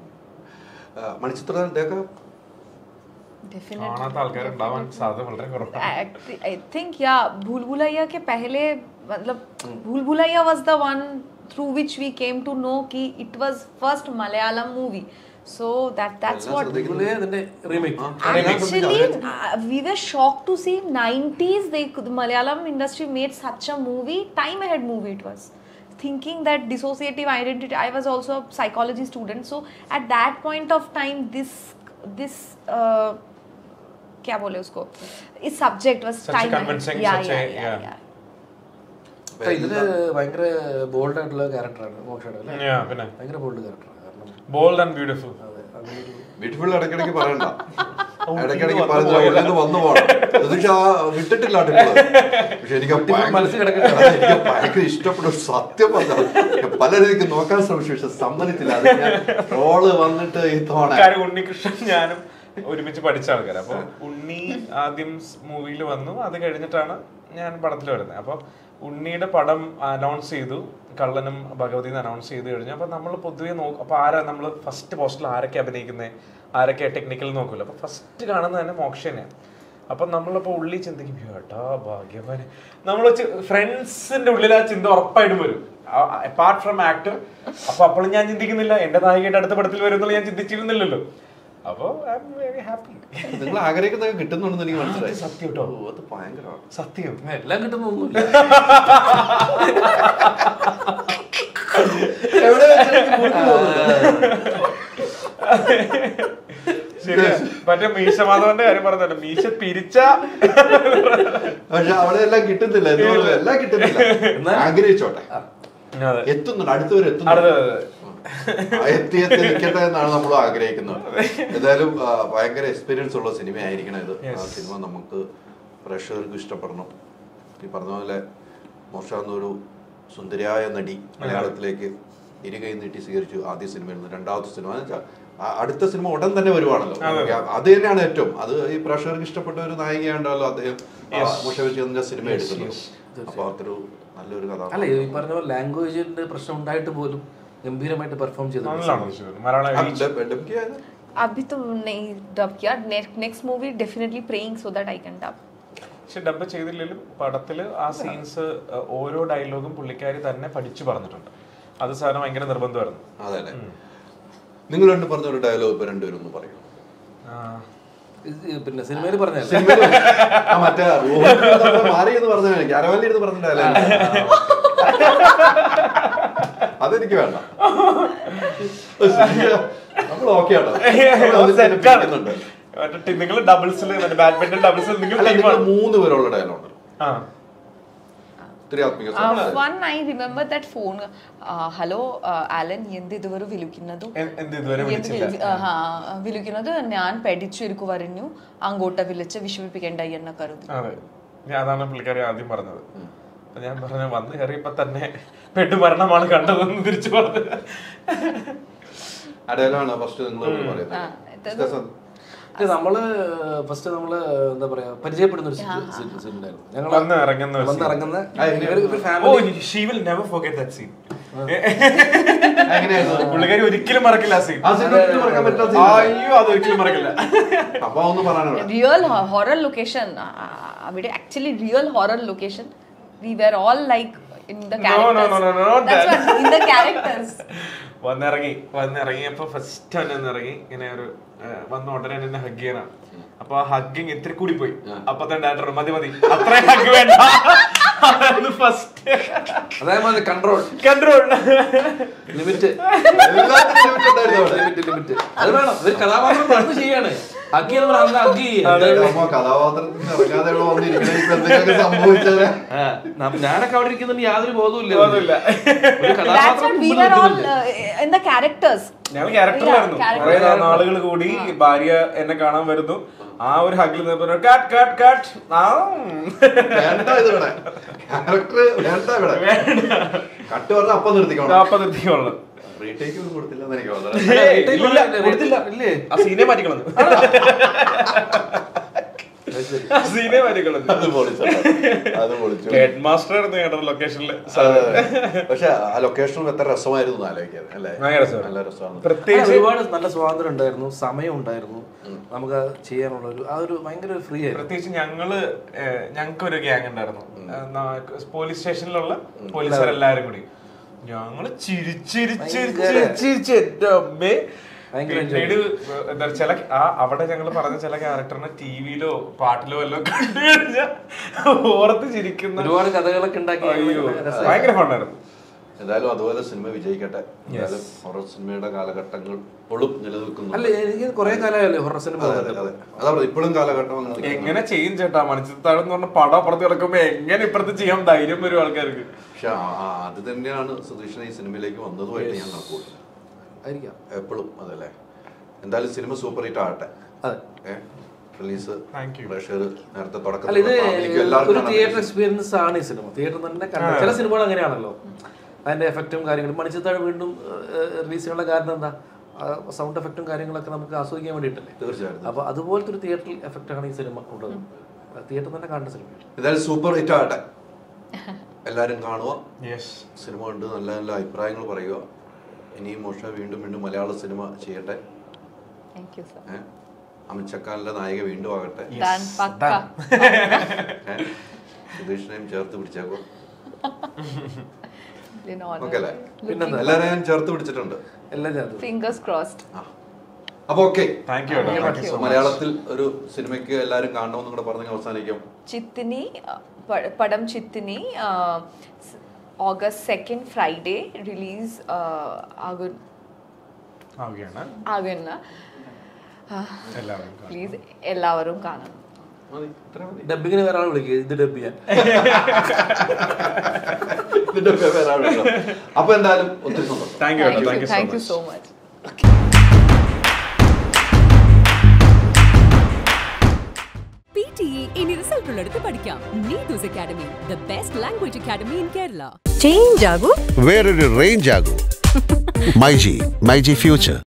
ആ, മണിച്ചിത്ര ഇതൊക്കെ Definitely. കാണാത്ത ആൾക്കാരുണ്ടാവാൻ സാധ്യത വളരെ കുറവാണ് आई थिंक या भूल भुलैया के पहले मतलब Bhool Bhulaiyaa was the one through which we came to know कि it was first Malayalam movie so that that's എല്ലാം what ശ്രദ്ധിക്കുന്നു. ഇതിലെ അതിന്റെ remake actually uh, we were shocked to see 90s they could, the malayalam industry made such a movie time ahead movie it was thinking that dissociative identity i was also a psychology student so at that point of time this this uh, क्या बोले उसको इस subject was Such a time convincing, ahead. yeah such yeah a- yeah, yeah. yeah. ഇതില് ഭയങ്കര bold ആയിട്ടുള്ള ക്യാരക്ടറാണ് മോക്ഷയുടെ അല്ലേ Yeah, പിന്നെ ഭയങ്കര ബോൾഡ് ക്യാരക്ടറാണ് കാരണം ബോൾഡ് ആൻഡ് ബ്യൂട്ടിഫുൾ അതെ അങ്ങനെ ഒരു ബ്യൂട്ടിഫുൾ ഇടയ്ക്കിടയ്ക്ക് പറയണ്ട ഇടയ്ക്കിടയ്ക്ക് പറയുന്നത് ഉള്ളിന്ന് വന്നു പോകണം സുധീഷ് ആ വിട്ടിട്ടില്ല ടിപ്പിള്. പക്ഷെ എനിക്ക് ഭയങ്കര- മനസ്സിൽ കിടക്കട്ടെ. എനിക്ക് ഭയങ്കര ഇഷ്ടപ്പെട്ട ഒരു സത്യം പറഞ്ഞു പല രീതിക്ക് നോക്കാൻ ശ്രമിച്ചു പക്ഷെ സമ്മതിച്ചില്ല അത് ഞാൻ റോള് വന്നിട്ട് ഈ തോണ കാര്യം ഉണ്ണികൃഷ്ണൻ ഞാനും ഒരുമിച്ച് പഠിച്ച ആൾക്കാർ അപ്പൊ ഉണ്ണി ആദ്യം മൂവിയിൽ വന്നു അത് കഴിഞ്ഞിട്ടാണ് ഞാൻ പടത്തിൽ വരുന്നത് അപ്പൊ ഉണ്ണിയുടെ പടം അനൗൺസ് ചെയ്തു കള്ളനും ഭഗവതിന്ന് അനൗൺസ് ചെയ്ത് കഴിഞ്ഞു അപ്പൊ നമ്മൾ പൊതുവെ നോക്കും അപ്പൊ ആരാ നമ്മൾ ഫസ്റ്റ് പോസ്റ്റിൽ ആരൊക്കെ അഭിനയിക്കുന്നത് ആരൊക്കെ ടെക്നിക്കൽ നോക്കൂല അപ്പൊ ഫസ്റ്റ് കാണുന്നത് തന്നെ മോക്ഷനെയാണ് അപ്പൊ നമ്മളിപ്പോ ഉള്ളി ചിന്തിക്കും ഏട്ടാ ഭാഗ്യവാന് നമ്മൾ ഫ്രണ്ട്സിന്റെ ഉള്ളിൽ ആ ചിന്ത ഉറപ്പായിട്ടും വരും അപ്പാർട്ട് ഫ്രം ആക്ടർ അപ്പൊ അപ്പോഴും ഞാൻ ചിന്തിക്കുന്നില്ല എന്റെ നായികയുടെ അടുത്ത പടത്തിൽ വരുന്നുള്ള ഞാൻ ചിന്തിച്ചിരുന്നില്ലല്ലോ അപ്പോ ഐ എം വെരി ഹാപ്പി നിങ്ങൾ ആഗ്രഹിക്കുന്നത് കിട്ടുന്നുണ്ടെന്ന് എനിക്ക് മനസ്സിലായി സത്യം കേട്ടോ. ഓ, അത് ഭയങ്കരമാണ് സത്യം എല്ലാം കിട്ടുന്നൊന്നുമില്ല എവിടെ വെച്ചാലും മുന്നിൽ പോകുന്നുണ്ട്. ശരിയാ മറ്റേ മീശ മാധവന്റെ കാര്യം പറഞ്ഞല്ലോ മീശ പിരിച്ച പക്ഷെ അവിടെ എല്ലാം കിട്ടുന്നില്ല ഇതുപോലെ എല്ലാം കിട്ടുന്നില്ല ആഗ്രഹിച്ചോട്ടെ അതെ എത്തുന്നുണ്ട് അടുത്തവർ അടുത്ത എത്തുന്നുണ്ട് ആ, എത്തി എത്തി നിൽക്കട്ടെ എന്നാണ് നമ്മൾ ആഗ്രഹിക്കുന്നത് എന്തായാലും ആ, ഭയങ്കര എക്സ്പീരിയൻസ് ഉള്ള സിനിമ ആയിരിക്കണം ഇത് ആ സിനിമ നമുക്ക് പ്രേക്ഷകർക്ക് ഇഷ്ടപ്പെടണം ഈ പറഞ്ഞ പോലെ മോർഷ എന്നൊരു സുന്ദരിയായ നടി മലയാളത്തിലേക്ക് ഇരുകൈ നീട്ടി സ്വീകരിച്ചു ആദ്യ സിനിമയിൽ നിന്ന് രണ്ടാമത്തെ സിനിമ എന്ന് വെച്ചാൽ ആ- അടുത്ത സിനിമ ഉടൻ തന്നെ വരുവാണല്ലോ അത് തന്നെയാണ് ഏറ്റവും അത് ഈ പ്രേക്ഷകർക്ക് ഇഷ്ടപ്പെട്ട ഒരു നായികയാണ്ടല്ലോ അദ്ദേഹം മുഷവിച്ചതിന്റെ സിനിമ എടുക്കുന്നത് അപ്പൊ അതൊരു നല്ലൊരു കഥ അല്ല ഈ പറഞ്ഞ പോലെ ലാംഗ്വേജിന്റെ പ്രശ്നം ഉണ്ടായിട്ട് പോലും ഗംഭീരമായിട്ട് പെർഫോം ചെയ്തു നല്ലതാണ് ശിവൻ. മലയാളം ആ, reach. ഡബ്- ഡബ് ചെയ്യാതെ? अभी तो नहीं डब किया next movie definitely praying so that I can dub പക്ഷെ ഡബ് ചെയ്തില്ലെങ്കിലും പടത്തില് ആ സീൻസ് ഓരോ ഡയലോഗും പുള്ളിക്കാരി തന്നെ പഠിച്ചു പറഞ്ഞിട്ടുണ്ട് അത് സാറിന് ഭയങ്കര നിർബന്ധമായിരുന്നു അതെ അല്ലേ നിങ്ങൾ രണ്ട് പറഞ്ഞ ഒരു ഡയലോഗ് ഇപ്പൊ രണ്ടുപേരും ഒന്ന് പറയും ആ, പിന്നെ സിനിമയിൽ പറഞ്ഞല്ലേ ആ മറ്റേ റൂമിൽ നമ്മള് മാറി എന്ന് പറഞ്ഞ ക്യാരവാനിൽ ഇരുന്ന് പറഞ്ഞ ഡയലോഗ് അതെനിക്ക് വേണ്ട നമ്മൾ ഓക്കെ ആണോ നമ്മൾ അതിൽ തന്നെ set ആണ്. പിടിക്കുന്നുണ്ട്. മറ്റേ നിങ്ങൾ ഡബിൾസിൽ മറ്റേ ബാഡ്മിന്റൺ ഡബിൾസിൽ നിങ്ങൾ അല്ല നിങ്ങൾ ടീമാണ് മൂന്ന് പേരുള്ള ഡയലോഗ് ആ ഒത്തിരി ആത്മീയ Uh, സംസാരം. one I remember that phone. Uh, hello, uh, Alan. എന്തിതുവരെ വിളിക്കുന്നത് എ- എന്ത് ഇതുവരെ എന്ത് വിളിച്ചില്ല വിളി- ആ, ഹാ, വിളിക്കുന്നത് ഞാൻ പഠിച്ചു വരഞ്ഞു അങ്ങോട്ട് വിളിച്ച് വിഷമിപ്പിക്കേണ്ട എന്നെ കരുതി അതെ ഞാൻ അതാണ് പുള്ളിക്കാരി ആദ്യം പറഞ്ഞത് അപ്പൊ ഞാൻ പറഞ്ഞു വന്ന് കയറിയപ്പോ തന്നെ പെട്ടുമരണമാണ് കണ്ടതെന്ന് തിരിച്ചു പറഞ്ഞത് ആ dialogue ആണ് ഫസ്റ്റ് നിങ്ങൾ ആ, പറയുന്നത് ഇത് ഡിസ്കസ് ഇത് നമ്മള് ഫസ്റ്റ് നമ്മള് എന്താ പറയാ പരിചയപ്പെടുന്ന ഒരു സീൻ ഉണ്ടായിരുന്നു ഞങ്ങൾ വന്ന് ഇറങ്ങുന്ന ഒരു വന്ന് scene. ഇറങ്ങുന്ന ആ, എങ്ങനെ- ഒരു ഓ family she will never forget that scene എങ്ങനെയായിരുന്നു പുള്ളിക്കാരി ഒരിക്കലും മറക്കില്ല ആ സീൻ ആ scene ഒരിക്കലും മറക്കാൻ പറ്റാത്ത scene അല്ലേ? അയ്യോ അതൊരിക്കലും മറക്കില്ല അപ്പൊ ഒന്ന് പറയാനുള്ള റിയൽ ഹൊറർ ലൊക്കേഷൻ അവിടെ actually real horror location we were all like in the No, no, no, no, no, not that. Characters in the characters വന്നിറങ്ങി വന്നിറങ്ങിയപ്പോ ഫസ്റ്റ് തന്നെ ഇറങ്ങി ഇങ്ങനെ ഒരു ആ, വന്ന ഉടനെ എന്നെ ഹഗ് ചെയ്യണം അപ്പൊ ആ ഹഗ്ഗിങ് ഇത്തിരി കൂടി പോയി അപ്പൊ തന്നെ ഡയറക്ടർ മതി മതി അത്രയും ഹഗ് വേണ്ട ഫസ്റ്റ് അതേമാതിരി കൺട്രോൾ കൺട്രോൾ ലിമിറ്റ് എല്ലാത്തിനും limit ഉണ്ടായിരുന്നു അവിടെ. ലിമിറ്റ് ലിമിറ്റ് അത് വേണം ഇവര് കഥാപാത്രം നടന്ന് ചെയ്യാണ് അഗ്ഗി എന്ന് പറഞ്ഞാൽ അഗ്ഗി അമ്മ കഥാപാത്രത്തിൽ നിന്ന് ഇറങ്ങാതെ ഇവിടെ വന്നിരിക്കണേ ഇപ്പൊ എന്തെങ്കിലുമൊക്കെ സംഭവിച്ചാലേ ആ, ന- ഞാനൊക്കെ അവിടെ ഇരിക്കുന്നതിന് യാതൊരു ബോധവും ബോധവുമില്ല. ഒരു That's കഥാപാത്രം what we മുമ്പിൽ were all നിൽക്കുന്നുണ്ട്. uh, in the characters. ഞങ്ങൾ ക്യാരക്ടറിലായിരുന്നു Yeah, കുറെ character. നാളുകൾ കൂടി ഭാര്യ എന്നെ കാണാൻ വരുന്നു ആ ഒരു ഹഗിൽ നിന്ന് കട്ട് കട്ട് കട്ട് വേണ്ട ഇത് ഇവിടെ ക്യാരക്ടർ വേണ്ട ഇവിടെ കട്ട് പറഞ്ഞ അപ്പം നിർത്തിക്കണം അപ്പൊ നിർത്തിക്കോളൂ റീടേക്ക് ഒന്നും കൊടുത്തില്ല എന്ന് എനിക്ക് അല്ല, തോന്നുന്നത് retail ഇല്ല, ഇല്ലേ? കൊടുത്തില്ല. ഇല്ലേ? ആ സീനെ മാറ്റിക്കളഞ്ഞു അത് ശരി. ആ സീനെ മാറ്റിക്കളഞ്ഞു അത് പൊളിച്ചു അത് പൊളിച്ചു ഹെഡ് മാസ്റ്റർ ആയിരുന്നു കേട്ടോ ലൊക്കേഷനില് പക്ഷെ ആ ലൊക്കേഷനും എത്ര രസമായിരുന്നു എന്ന് ആലോചിക്കാൻ അല്ലേ ഭയങ്കര രസമായിരുന്നു. നല്ല രസമാണ് അല്ല, പ്രത്യേകിച്ച് ഒരുപാട് നല്ല സ്വാതന്ത്ര്യം ഉണ്ടായിരുന്നു സമയം ഉണ്ടായിരുന്നു നമുക്ക് അത് ചെയ്യാനുള്ള ഒരു ആ ഒരു ഭയങ്കര ഒരു ഫ്രീ ആയിരുന്നു പ്രത്യേകിച്ച് ഞങ്ങള് ഞങ്ങൾക്ക് ഒരു ഗ്യാങ് ഉണ്ടായിരുന്നു ഏഹ്, നാ- പോലീസ് സ്റ്റേഷനിലുള്ള പോലീസുകാരെല്ലാരും കൂടി ഞങ്ങള് ചിരിച്ചിരിച്ചിരിച്ചിരിച്ച് എന്റെ അമ്മേ ഭയങ്കര പിന്നീട് എന്താ ചില ആ അവിടെ ഞങ്ങൾ പറഞ്ഞ ചില ക്യാരക്ടറിനെ ടിവിയിലോ പാട്ടിലോ എല്ലാം കണ്ടു കഴിഞ്ഞാൽ ഓർത്ത് ചിരിക്കുന്ന ഒരുപാട് കഥകളൊക്കെ ഉണ്ടാക്കി അയ്യോ രസമായിരുന്നു. ഭയങ്കര ഫണ്ടായിരുന്നു എന്തായാലും അതുപോലെ സിനിമ വിജയിക്കട്ടെ എന്തായാലും ഹൊറർ സിനിമയുടെ കാലഘട്ടങ്ങൾ ഇപ്പോഴും നിലനിൽക്കുന്നു അല്ല എനിക്ക് കുറെ കാലമായല്ലേ ഹൊറർ സിനിമ അതെ അതെ അതെ അതാ പറഞ്ഞത്, ഇപ്പോഴും കാലഘട്ടം അങ്ങനെ നിൽക്കുന്നു. എങ്ങനെ ചെയ്യും ചേട്ടാ മണിച്ചിത്താഴം എന്ന് പറഞ്ഞ പടം അപ്പുറത്ത് കിടക്കുമ്പോ എങ്ങനെ ഇപ്പുറത്ത് ചെയ്യാൻ ധൈര്യം വരും ആൾക്കാർക്ക് പക്ഷെ ആ- ആ- അത് തന്നെയാണ് സുധീഷിനെ ഈ സിനിമയിലേക്ക് വന്നതുമായിട്ട് ഞാൻ കണക്കൂട്ടും ആയിരിക്കാം എപ്പോഴും അതല്ലേ എന്തായാലും സിനിമ സൂപ്പർ ഹിറ്റ് ആകട്ടെ അതെ ഏ റിലീസ് Thank you. പ്രേക്ഷകർ നേരത്തെ അല്ല തുടക്കത്തിൽ ഇത് ഫാമിലിക്ക് എല്ലാവർക്കും ഒരു കാണാൻ തിയേറ്റർ പറ്റും. എക്സ്പീരിയൻസ് ആണ് ഈ സിനിമ തിയേറ്ററിൽ തന്നെ കണ്ട ചില സിനിമകൾ അങ്ങനെയാണല്ലോ അതിന്റെ എഫക്റ്റും കാര്യങ്ങളും മണിച്ചിത്താഴ് വീണ്ടും റിലീസ് ചെയ്യാനുള്ള കാരണം എന്താ സൗണ്ട് എഫക്റ്റും കാര്യങ്ങളൊക്കെ നമുക്ക് ആസ്വദിക്കാൻ വേണ്ടിയിട്ടല്ലേ തീർച്ചയായിട്ടും അപ്പൊ അതുപോലത്തെ ഒരു തിയേറ്ററിൽ എഫക്റ്റ് ആണ് ഈ സിനിമ ഉള്ളത് തിയേറ്ററിൽ തന്നെ കാണുന്ന സിനിമ എന്തായാലും സൂപ്പർ ഹിറ്റ് ആകട്ടെ എല്ലാവരും കാണുക യെസ് സിനിമ കണ്ട് നല്ല നല്ല അഭിപ്രായങ്ങൾ പറയുക ഇനിയും മോഷ വീണ്ടും വീണ്ടും മലയാള സിനിമ ചെയ്യട്ടെ Thank you, sir. ഏ? അമിത് ചക്കാലിന്റെ നായിക വീണ്ടും ആകട്ടെ Done. Pakka. ഏ? സുധീഷിനെയും ചേർത്ത് പിടിച്ചേക്കോ In honor. ഓക്കെ അല്ലേ പിന്നെന്താ എല്ലാവരെയും ഞാൻ ചേർത്ത് പിടിച്ചിട്ടുണ്ട് എല്ലാം ഞാൻ Fingers crossed. ആ അപ്പൊ ഓക്കെ താങ്ക് യു കേട്ടോ താങ്ക് യു സോ മച്ച് മലയാളത്തിൽ ഒരു സിനിമയ്ക്ക് എല്ലാവരും കാണണമെന്നും കൂടെ പറഞ്ഞ് അവസാനിക്കും ചിത്തിനി പ- പടം Chithini August second Friday release ആകും ആവുകയാണ് ആകുന്ന എല്ലാവരും കാണും. പ്ലീസ് എല്ലാവരും കാണണം മതി ഇത്രയും മതി ഡബിങ്ങിന് വേറെ ആൾ വിളിക്കുക ഇത് ഡബ് ചെയ്യാൻ ഇതിന്റെ വേറെ ആളുണ്ടോ? അപ്പൊ എന്തായാലും ഒത്തിരി സന്തോഷം താങ്ക് യു കേട്ടോ thank you so thank you much so much P T E ഇനി റിസൾട്ട് ഉള്ളിടത്ത് പഠിക്കാം Neethu's academy the best language academy in Kerala വേറൊരു റേഞ്ച് ആകൂ മൈജി മൈജി ഫ്യൂച്ചർ